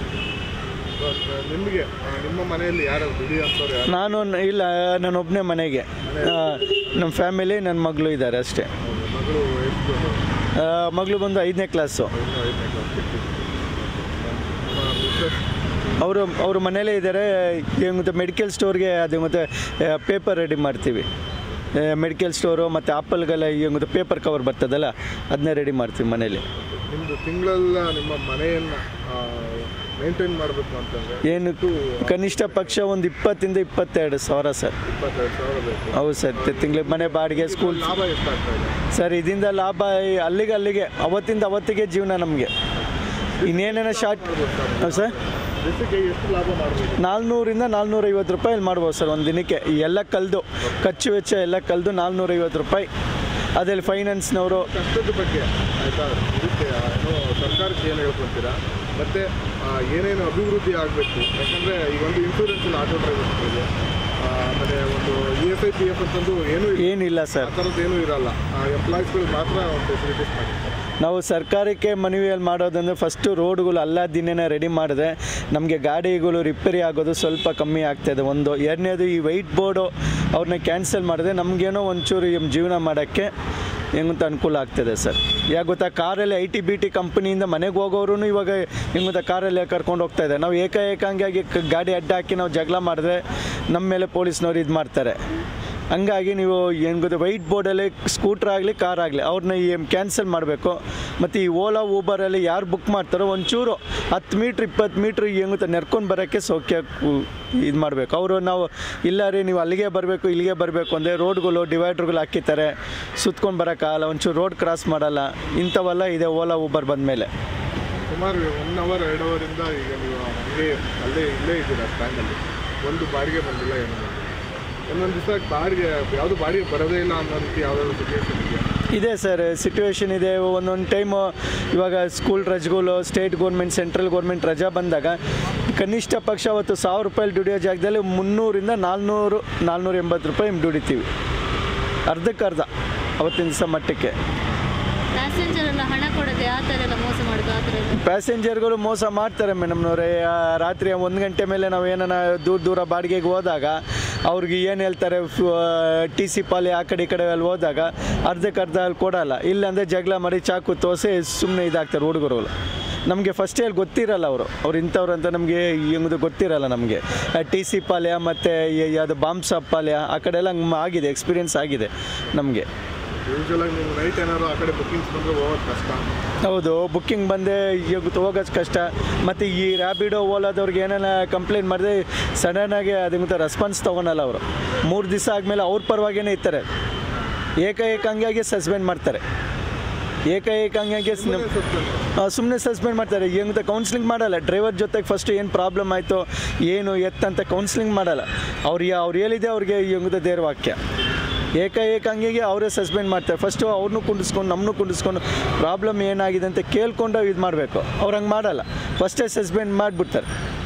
ನಿಮಗೆ ನಿಮ್ಮ ಮನೆಯಲ್ಲಿ ಯಾರು ದುಡಿಯೋಂಥವ್ರು ಯಾರು ನಾನು ನ- ಇಲ್ಲ ನಾನು ಒಬ್ಬನೇ ಮನೆಗೆ ಆ, ನಮ್ಮ ಫ್ಯಾಮಿಲಿ ನನ್ನ ಮಗಳು ಇದ್ದಾರೆ ಅಷ್ಟೇ ಮಗಳು ಎಷ್ಟು ಆ, ಮಗಳು ಬಂದು ಐದನೇ ಕ್ಲಾಸು ಇನ್ನು ಐದನೇ ಕ್ಲಾಸ್ ಬಿಸ್ನೆಸ್ ಅವರು ಅವರು ಮನೇಲೇ ಇದ್ದಾರೆ ಮತ್ತು ಮೆಡಿಕಲ್ ಸ್ಟೋರ್ಗೆ ಅದು ಮತ್ತು ಪೇಪರ್ ರೆಡಿ ಮಾಡ್ತೀವಿ ಮೆಡಿಕಲ್ ಸ್ಟೋರು ಮತ್ತು ಆಪಲ್ಗೆಲ್ಲ ಮತ್ತು ಪೇಪರ್ ಕವರ್ ಬರ್ತದಲ್ಲ ಅದನ್ನೇ ರೆಡಿ ಮಾಡ್ತೀವಿ ಮನೇಲಿ ನಿಮ್ಮದು ತಿಂಗಳೆಲ್ಲ ನಿಮ್ಮ ಮನೆಯನ್ನು ಮೇಂಟೈನ್ ಮಾಡಬೇಕು ಅಂತಂದರೆ ಏನು ಕನಿಷ್ಠ ಪಕ್ಷ ಒಂದು ಇಪ್ಪತ್ತಿಂದ ಇಪ್ಪತ್ತೆರಡು ಸಾವಿರ ಸರ್ ಇಪ್ಪತ್ತೆರಡು ಸಾವಿರ ಬೇಕು ಹೌದು ಸರ್ ತಿಂಗಳಿಗೆ ಮನೆ ಬಾಡಿಗೆ ಸ್ಕೂಲ್ ಲಾಭ ಎಷ್ಟಾಗ್ತಾ ಇದೆ ಸರ್ ಇದರಿಂದ ಲಾಭ ಈ ಅಲ್ಲಿಗೆ ಅಲ್ಲಿಗೆ ಅವತ್ತಿಂದ ಅವತ್ತಿಗೆ ಜೀವನ ನಮಗೆ ಇನ್ನೇನೇನೋ ಶಾರ್ಟ್ ಹಾಂ ಸರ್ ದಿವಸಕ್ಕೆ ಎಷ್ಟು ಲಾಭ ಮಾಡಬೇಕು ನಾಲ್ನೂರಿಂದ ನಾಲ್ನೂರೈವತ್ತು ರೂಪಾಯಿ ಇಲ್ಲಿ ಮಾಡ್ಬೋದು ಸರ್ ಒಂದು ದಿನಕ್ಕೆ ಈ ಎಲ್ಲ ಕಳೆದು ಖರ್ಚು ವೆಚ್ಚ ಎಲ್ಲ ಕಳೆದು ನಾಲ್ನೂರೈವತ್ತು ರೂಪಾಯಿ ಅದ್ರಲ್ಲಿ ಫೈನಾನ್ಸ್ನವರು ಕಷ್ಟದ ಬಗ್ಗೆ ಆಯಿತಾ ಇದಕ್ಕೆ ಏನು ಸರ್ಕಾರಕ್ಕೆ ಏನು ಹೇಳ್ಕೊತೀರಾ ಮತ್ತು ಏನೇನು ಅಭಿವೃದ್ಧಿ ಆಗಬೇಕು ಯಾಕಂದರೆ ಈಗ ಒಂದು ಇನ್ಶೂರೆನ್ಸ್ ಇಲ್ಲ ಆಟೋ ಡ್ರೈವರ್ಸ್ಗಳಿಗೆ ಆಮೇಲೆ ಒಂದು E S I P F ಅಂತಂದು ಏನೂ ಇಲ್ಲ ಏನಿಲ್ಲ ಆ ಸರ್ ಥರದ್ದು ಏನೂ ಇರಲ್ಲ ಎಂಪ್ಲಾಯೀಸ್ಗಳಿಗೆ ಮಾತ್ರ ಒಂದು ಫೆಸಿಲಿಟೀಸ್ ಮಾಡಿರ್ತಾರೆ ನಾವು ಸರ್ಕಾರಕ್ಕೆ ಮನವಿಯಲ್ಲಿ ಮಾಡೋದಂದ್ರೆ ಫಸ್ಟು ರೋಡ್ಗಳು ಅಲ್ಲ ದಿನನೇ ರೆಡಿ ಮಾಡಿದ್ರೆ ನಮಗೆ ಗಾಡಿಗಳು ರಿಪೇರಿ ಆಗೋದು ಸ್ವಲ್ಪ ಕಮ್ಮಿ ಆಗ್ತಾಯಿದೆ ಒಂದು ಎರಡನೇದು ಈ ವೈಟ್ ಬೋರ್ಡು ಅವ್ರನ್ನ ಕ್ಯಾನ್ಸಲ್ ಮಾಡಿದ್ರೆ ನಮಗೇನೋ ಒಂಚೂರು ಈ ಜೀವನ ಮಾಡೋಕ್ಕೆ ಹೆಂಗಂತ ಅನುಕೂಲ ಆಗ್ತದೆ ಸರ್ ಯಾಕೆ ಗೊತ್ತಾ ಕಾರಲ್ಲಿ ಐ ಟಿ ಬಿ ಟಿ ಕಂಪ್ನಿಯಿಂದ ಮನೆಗೆ ಹೋಗೋರು ಇವಾಗ ಹೆಂಗ್ ಗೊತ್ತಾ ಕಾರಲ್ಲಿ ಕರ್ಕೊಂಡು ಹೋಗ್ತಾ ಇದ್ದಾರೆ ನಾವು ಏಕಾಏಕಾಂಗಿಯಾಗಿ ಕ- ಗಾಡಿ ಅಡ್ಡ ಹಾಕಿ ನಾವು ಜಗಳ ಮಾಡಿದ್ರೆ ನಮ್ಮ ಮೇಲೆ ಪೊಲೀಸ್ನವ್ರು ಇದು ಮಾಡ್ತಾರೆ ಹಂಗಾಗಿ ನೀವು ಏನು ಗೊತ್ತಾ ವೈಟ್ ಬೋರ್ಡಲ್ಲಿ ಸ್ಕೂಟ್ರ್ ಆಗಲಿ ಕಾರ್ ಆಗಲಿ ಅವ್ರನ್ನ ಈ ಕ್ಯಾನ್ಸಲ್ ಮಾಡಬೇಕು ಮತ್ತು ಈ ಓಲಾ ಊಬರಲ್ಲಿ ಯಾರು ಬುಕ್ ಮಾಡ್ತಾರೋ ಒಂಚೂರು ಹತ್ತು ಮೀಟ್ರ್ ಇಪ್ಪತ್ತು ಮೀಟ್ರ್ ಹೆಂಗ್ ಗೊತ್ತಾ ನೆರ್ಕೊಂಡು ಬರೋಕ್ಕೆ ಸೌಖ್ಯ ಇದು ಮಾಡಬೇಕು ಅವರು ನಾವು ಇಲ್ಲ ರೀ ನೀವು ಅಲ್ಲಿಗೆ ಬರಬೇಕು ಇಲ್ಲಿಗೆ ಬರಬೇಕು ಅಂದರೆ ರೋಡ್ಗಳು ಡಿವೈಡ್ರ್ಗಳು ಹಾಕಿರ್ತಾರೆ ಸುತ್ಕೊಂಡು ಬರೋಕ್ಕಾಗಲ್ಲ ಒಂಚೂರು ರೋಡ್ ಕ್ರಾಸ್ ಮಾಡಲ್ಲ ಇಂಥವೆಲ್ಲ ಇದೆ ಓಲಾ ಊಬರ್ ಬಂದಮೇಲೆ ಸುಮಾರು ಒನ್ ಅವರ್ ಎರಡು ಅವರಿಂದ ಈಗ ನೀವು ಹಂಗೆ ಅಲ್ಲೇ ಇಲ್ಲೇ ಇದ್ದೀರಾ ಸ್ಟ್ಯಾಂಡಲ್ಲಿ ಒಂದು ಬಾಡಿಗೆ ಬಂದಿಲ್ಲ ಏನೂ ಬಂದಿಲ್ಲ ಒಂದೊಂದು ದಿವಸ ಬಾಡಿಗೆ ಯಾವುದು ಬಾಡಿಗೆ ಬರೋದೇ ಇಲ್ಲ ಅನ್ನೋ ರೀತಿ ಯಾವುದಾದ್ರು ಸಿಚುವೇಶನ್ ಇದೆಯಾ ಇದೆ ಸರ್ ಸಿಚುವೇಶನ್ ಇದೆ ಒಂದೊಂದು ಟೈಮು ಇವಾಗ ಸ್ಕೂಲ್ ರಜೆಗಳು ಸ್ಟೇಟ್ ಗೌರ್ಮೆಂಟ್ ಸೆಂಟ್ರಲ್ ಗೌರ್ಮೆಂಟ್ ರಜಾ ಬಂದಾಗ ಕನಿಷ್ಠ ಪಕ್ಷ ಅವತ್ತು ಸಾವಿರ ರೂಪಾಯಿ ದುಡಿಯೋ ಜಾಗದಲ್ಲಿ ಮುನ್ನೂರಿಂದ ನಾಲ್ನೂರು ನಾಲ್ನೂರ ಎಂಬತ್ತು ರೂಪಾಯಿ ದುಡಿತೀವಿ ಅರ್ಧಕ್ಕೆ ಅರ್ಧ ಅವತ್ತಿನ ದಿವಸ ಮಟ್ಟಕ್ಕೆ ಪ್ಯಾಸೆಂಜರ್ ಎಲ್ಲ ಹಣ ಕೊಡದೆ ಆ ಥರ ಎಲ್ಲ ಮೋಸ ಮಾಡೋದು ಆ ಥರ ಎಲ್ಲ ಪ್ಯಾಸೆಂಜರ್ಗಳು ಮೋಸ ಮಾಡ್ತಾರೆ ಮೇಡಮ್ನವ್ರೆ ರಾತ್ರಿ ಒಂದು ಗಂಟೆ ಮೇಲೆ ನಾವು ಏನಾನ ದೂರ ದೂರ ಬಾಡಿಗೆಗೆ ಹೋದಾಗ ಅವ್ರಿಗೆ ಏನು ಹೇಳ್ತಾರೆ ಟಿ ಸಿ ಪಾಲಿ ಆ ಕಡೆ ಈ ಕಡೆ ಅಲ್ಲಿ ಹೋದಾಗ ಅರ್ಧಕ್ಕೆ ಅರ್ಧ ಅಲ್ಲಿ ಕೊಡಲ್ಲ ಇಲ್ಲಾಂದರೆ ಜಗಳ ಮಾಡಿ ಚಾಕು ತೋಸೆ ಸುಮ್ಮನೆ ಇದಾಗ್ತಾರೆ ಹುಡುಗರುಗಳು ನಮಗೆ ಫಸ್ಟ್ ಹೇಳಿ ಗೊತ್ತಿರಲ್ಲ ಅವರು ಅವ್ರು ಇಂಥವ್ರು ಅಂತ ನಮಗೆ ಹೆಂಗದು ಗೊತ್ತಿರಲ್ಲ ನಮಗೆ ಟಿ ಸಿ ಪಾಲ್ಯ ಮತ್ತು ಯಾವುದು ಬಾಂಬ್ಸ ಪಾಲ್ಯ ಆ ಕಡೆ ಎಲ್ಲ ಹಂಗೆ ಆಗಿದೆ ಎಕ್ಸ್ಪೀರಿಯನ್ಸ್ ಆಗಿದೆ ನಮಗೆ ಯೂಶಲ್ ಆಗಿ ನೀವು ನೈಟ್ ಏನಾದ್ರು ಆ ಕಡೆ ಬುಕಿಂಗ್ಸ್ ಬಂದ್ರೆ ಹೋಗೋದು ಕಷ್ಟ ಹೌದು ಬುಕ್ಕಿಂಗ್ ಬಂದೆ ಈಗ ಹೋಗೋದು ಕಷ್ಟ ಮತ್ತು ಈ ರ್ಯಾಪಿಡೋ ಓಲಾದವ್ರಿಗೆ ಏನಾರ ಕಂಪ್ಲೇಂಟ್ ಮಾಡಿದ್ರೆ ಸಡನ್ನಾಗಿ ಅದಕ್ಕೆ ರೆಸ್ಪಾನ್ಸ್ ತೊಗೊಳಲ್ಲ ಅವರು ಮೂರು ದಿವಸ ಆದಮೇಲೆ ಅವ್ರ ಪರವಾಗಿಯೇ ಇರ್ತಾರೆ ಏಕಾಏಕ ಹಂಗಾಗಿ ಸಸ್ಪೆಂಡ್ ಮಾಡ್ತಾರೆ ಏಕಾಏಕ ಹಂಗಾಗಿ ಸುಮ್ಮನೆ ಸಸ್ಪೆಂಡ್ ಮಾಡ್ತಾರೆ ಹೆಂಗೆ ಕೌನ್ಸಿಲಿಂಗ್ ಮಾಡಲ್ಲ ಡ್ರೈವರ್ ಜೊತೆಗೆ ಫಸ್ಟ್ ಏನು ಪ್ರಾಬ್ಲಮ್ ಆಯಿತು ಏನು ಎತ್ತಂತ ಕೌನ್ಸಿಲಿಂಗ್ ಮಾಡಲ್ಲ ಅವ್ರು ಯಾ- ಅವ್ರು ಹೇಳಿದೆ ಅವ್ರಿಗೆ ಹೆಂಗದ ದೇವ್ರ ವಾಕ್ಯ ಏಕಾಏಕ ಹಂಗೆ ಅವರೇ ಸಸ್ಪೆಂಡ್ ಮಾಡ್ತಾರೆ ಫಸ್ಟು ಅವ್ರನ್ನೂ ಕುಂಡಿಸ್ಕೊಂಡು ನಮ್ಮನ್ನು ಕುಂಡಿಸ್ಕೊಂಡು ಪ್ರಾಬ್ಲಮ್ ಏನಾಗಿದೆ ಅಂತ ಕೇಳ್ಕೊಂಡು ಇದು ಮಾಡಬೇಕು ಅವ್ರು ಹಂಗೆ ಮಾಡಲ್ಲ ಫಸ್ಟೇ ಸಸ್ಪೆಂಡ್ ಮಾಡಿಬಿಡ್ತಾರೆ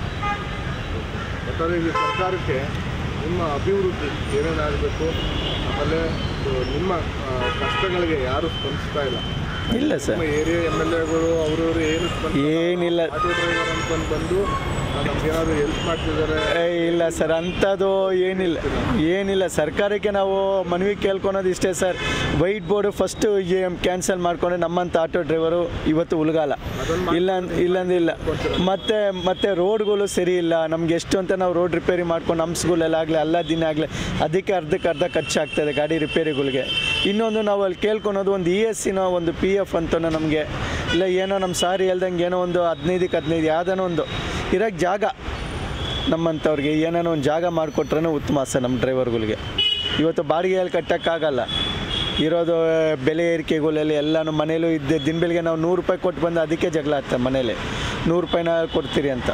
ಒಟ್ಟಾರೆ ಇಲ್ಲಿ ಸರ್ಕಾರಕ್ಕೆ ನಿಮ್ಮ ಅಭಿವೃದ್ಧಿ ಏನೇನಾಗಬೇಕು ಆಮೇಲೆ ಇದು ನಿಮ್ಮ ಆ, ಕಷ್ಟಗಳಿಗೆ ಯಾರು ಸ್ಪಂದಿಸ್ತಾ ಇಲ್ಲ ಇಲ್ಲ ಸರ್ ನಿಮ್ಮ ಏರಿಯಾ ಎಮ್ ಎಲ್ ಎಗಳು ಅವರವರು ಏನು ಸ್ಪಂದಿಸ್ತಾ ಏನಿಲ್ಲ ಆಟೋ ಡ್ರೈವರ್ ಅನ್ಕೊಂಡು ಬಂದು ನಮ್ಗೆ ಏನಾದ್ರು ಹೆಲ್ಪ್ ಮಾಡ್ತಿದ್ದಾರೆ ಏ, ಇಲ್ಲ ಸರ್ ಅಂಥದ್ದು ಏನಿಲ್ಲ ಏನಿಲ್ಲ ಸರ್ಕಾರಕ್ಕೆ ನಾವು ಮನವಿ ಕೇಳ್ಕೊಳೋದು ಇಷ್ಟೇ sir white board first cancel ಮಾಡ್ಕೊಂಡು ನಮ್ಮಂಥ ಆಟೋ ಡ್ರೈವರು ಇವತ್ತು ಉಲ್ಗಾಲ ಇಲ್ಲ ಅಂದ್- ಇಲ್ಲಂದ್ರೆ ಇಲ್ಲ ಮತ್ತು ಮತ್ತು ರೋಡ್ಗಳು ಸರಿ ಇಲ್ಲ ನಮ್ಗೆ ಎಷ್ಟು ಅಂತ ನಾವು ರೋಡ್ ರಿಪೇರಿ ಮಾಡ್ಕೊಂಡು ಹಂಪ್ಸ್ಗಳೆಲ್ಲ ಆಗಲಿ ಎಲ್ಲ ದಿನ ಆಗಲಿ ಅದಕ್ಕೆ ಅರ್ಧಕ್ಕೆ ಅರ್ಧ ಖರ್ಚಾಗ್ತದೆ ಗಾಡಿ ರಿಪೇರಿಗಳಿಗೆ ಇನ್ನೊಂದು ನಾವು ಅಲ್ಲಿ ಕೇಳ್ಕೊಳೋದು ಒಂದು ಇ ಎಸ್ ಸಿನೋ ಒಂದು ಪಿ ಎಫ್ ಅಂತನೋ ನಮಗೆ ಇಲ್ಲ ಏನೋ ನಮ್ಮ ಸಾರಿ ಹೇಳ್ದಂಗೆ ಏನೋ ಒಂದು ಹದಿನೈದಕ್ಕೆ ಹದಿನೈದು ಯಾವುದೋ ಒಂದು ಇರೋಕ್ಕೆ ಜಾಗ ನಮ್ಮಂಥವ್ರಿಗೆ ಏನೇನೋ ಒಂದು ಜಾಗ ಮಾಡಿಕೊಟ್ರೆ ಉತ್ತಮ ಸರ್ ನಮ್ಮ ಡ್ರೈವರ್ಗಳಿಗೆ ಇವತ್ತು ಬಾಡಿಗೆಯಲ್ಲಿ ಕಟ್ಟೋಕ್ಕಾಗಲ್ಲ ಇರೋದು ಬೆಲೆ ಏರಿಕೆಗಳಲ್ಲಿ ಎಲ್ಲನೂ ಮನೇಲೂ ಇದ್ದ ದಿನ ಬೆಳಿಗ್ಗೆ ನಾವು ನೂರು ರೂಪಾಯಿ ಕೊಟ್ಟು ಬಂದು ಅದಕ್ಕೆ ಜಗಳ ಆಗ್ತದೆ ಮನೇಲಿ ನೂರು ರೂಪಾಯಿನ ಕೊಡ್ತೀರಿ ಅಂತ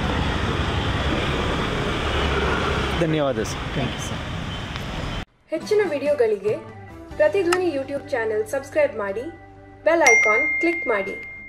ಧನ್ಯವಾದ ಸರ್ ಥ್ಯಾಂಕ್ ಯು ಸರ್ ಹೆಚ್ಚಿನ ವಿಡಿಯೋಗಳಿಗೆ ಪ್ರತಿಧ್ವನಿ ಯೂಟ್ಯೂಬ್ ಚಾನೆಲ್ ಸಬ್ಸ್ಕ್ರೈಬ್ ಮಾಡಿ ಬೆಲ್ ಐಕಾನ್ ಕ್ಲಿಕ್ ಮಾಡಿ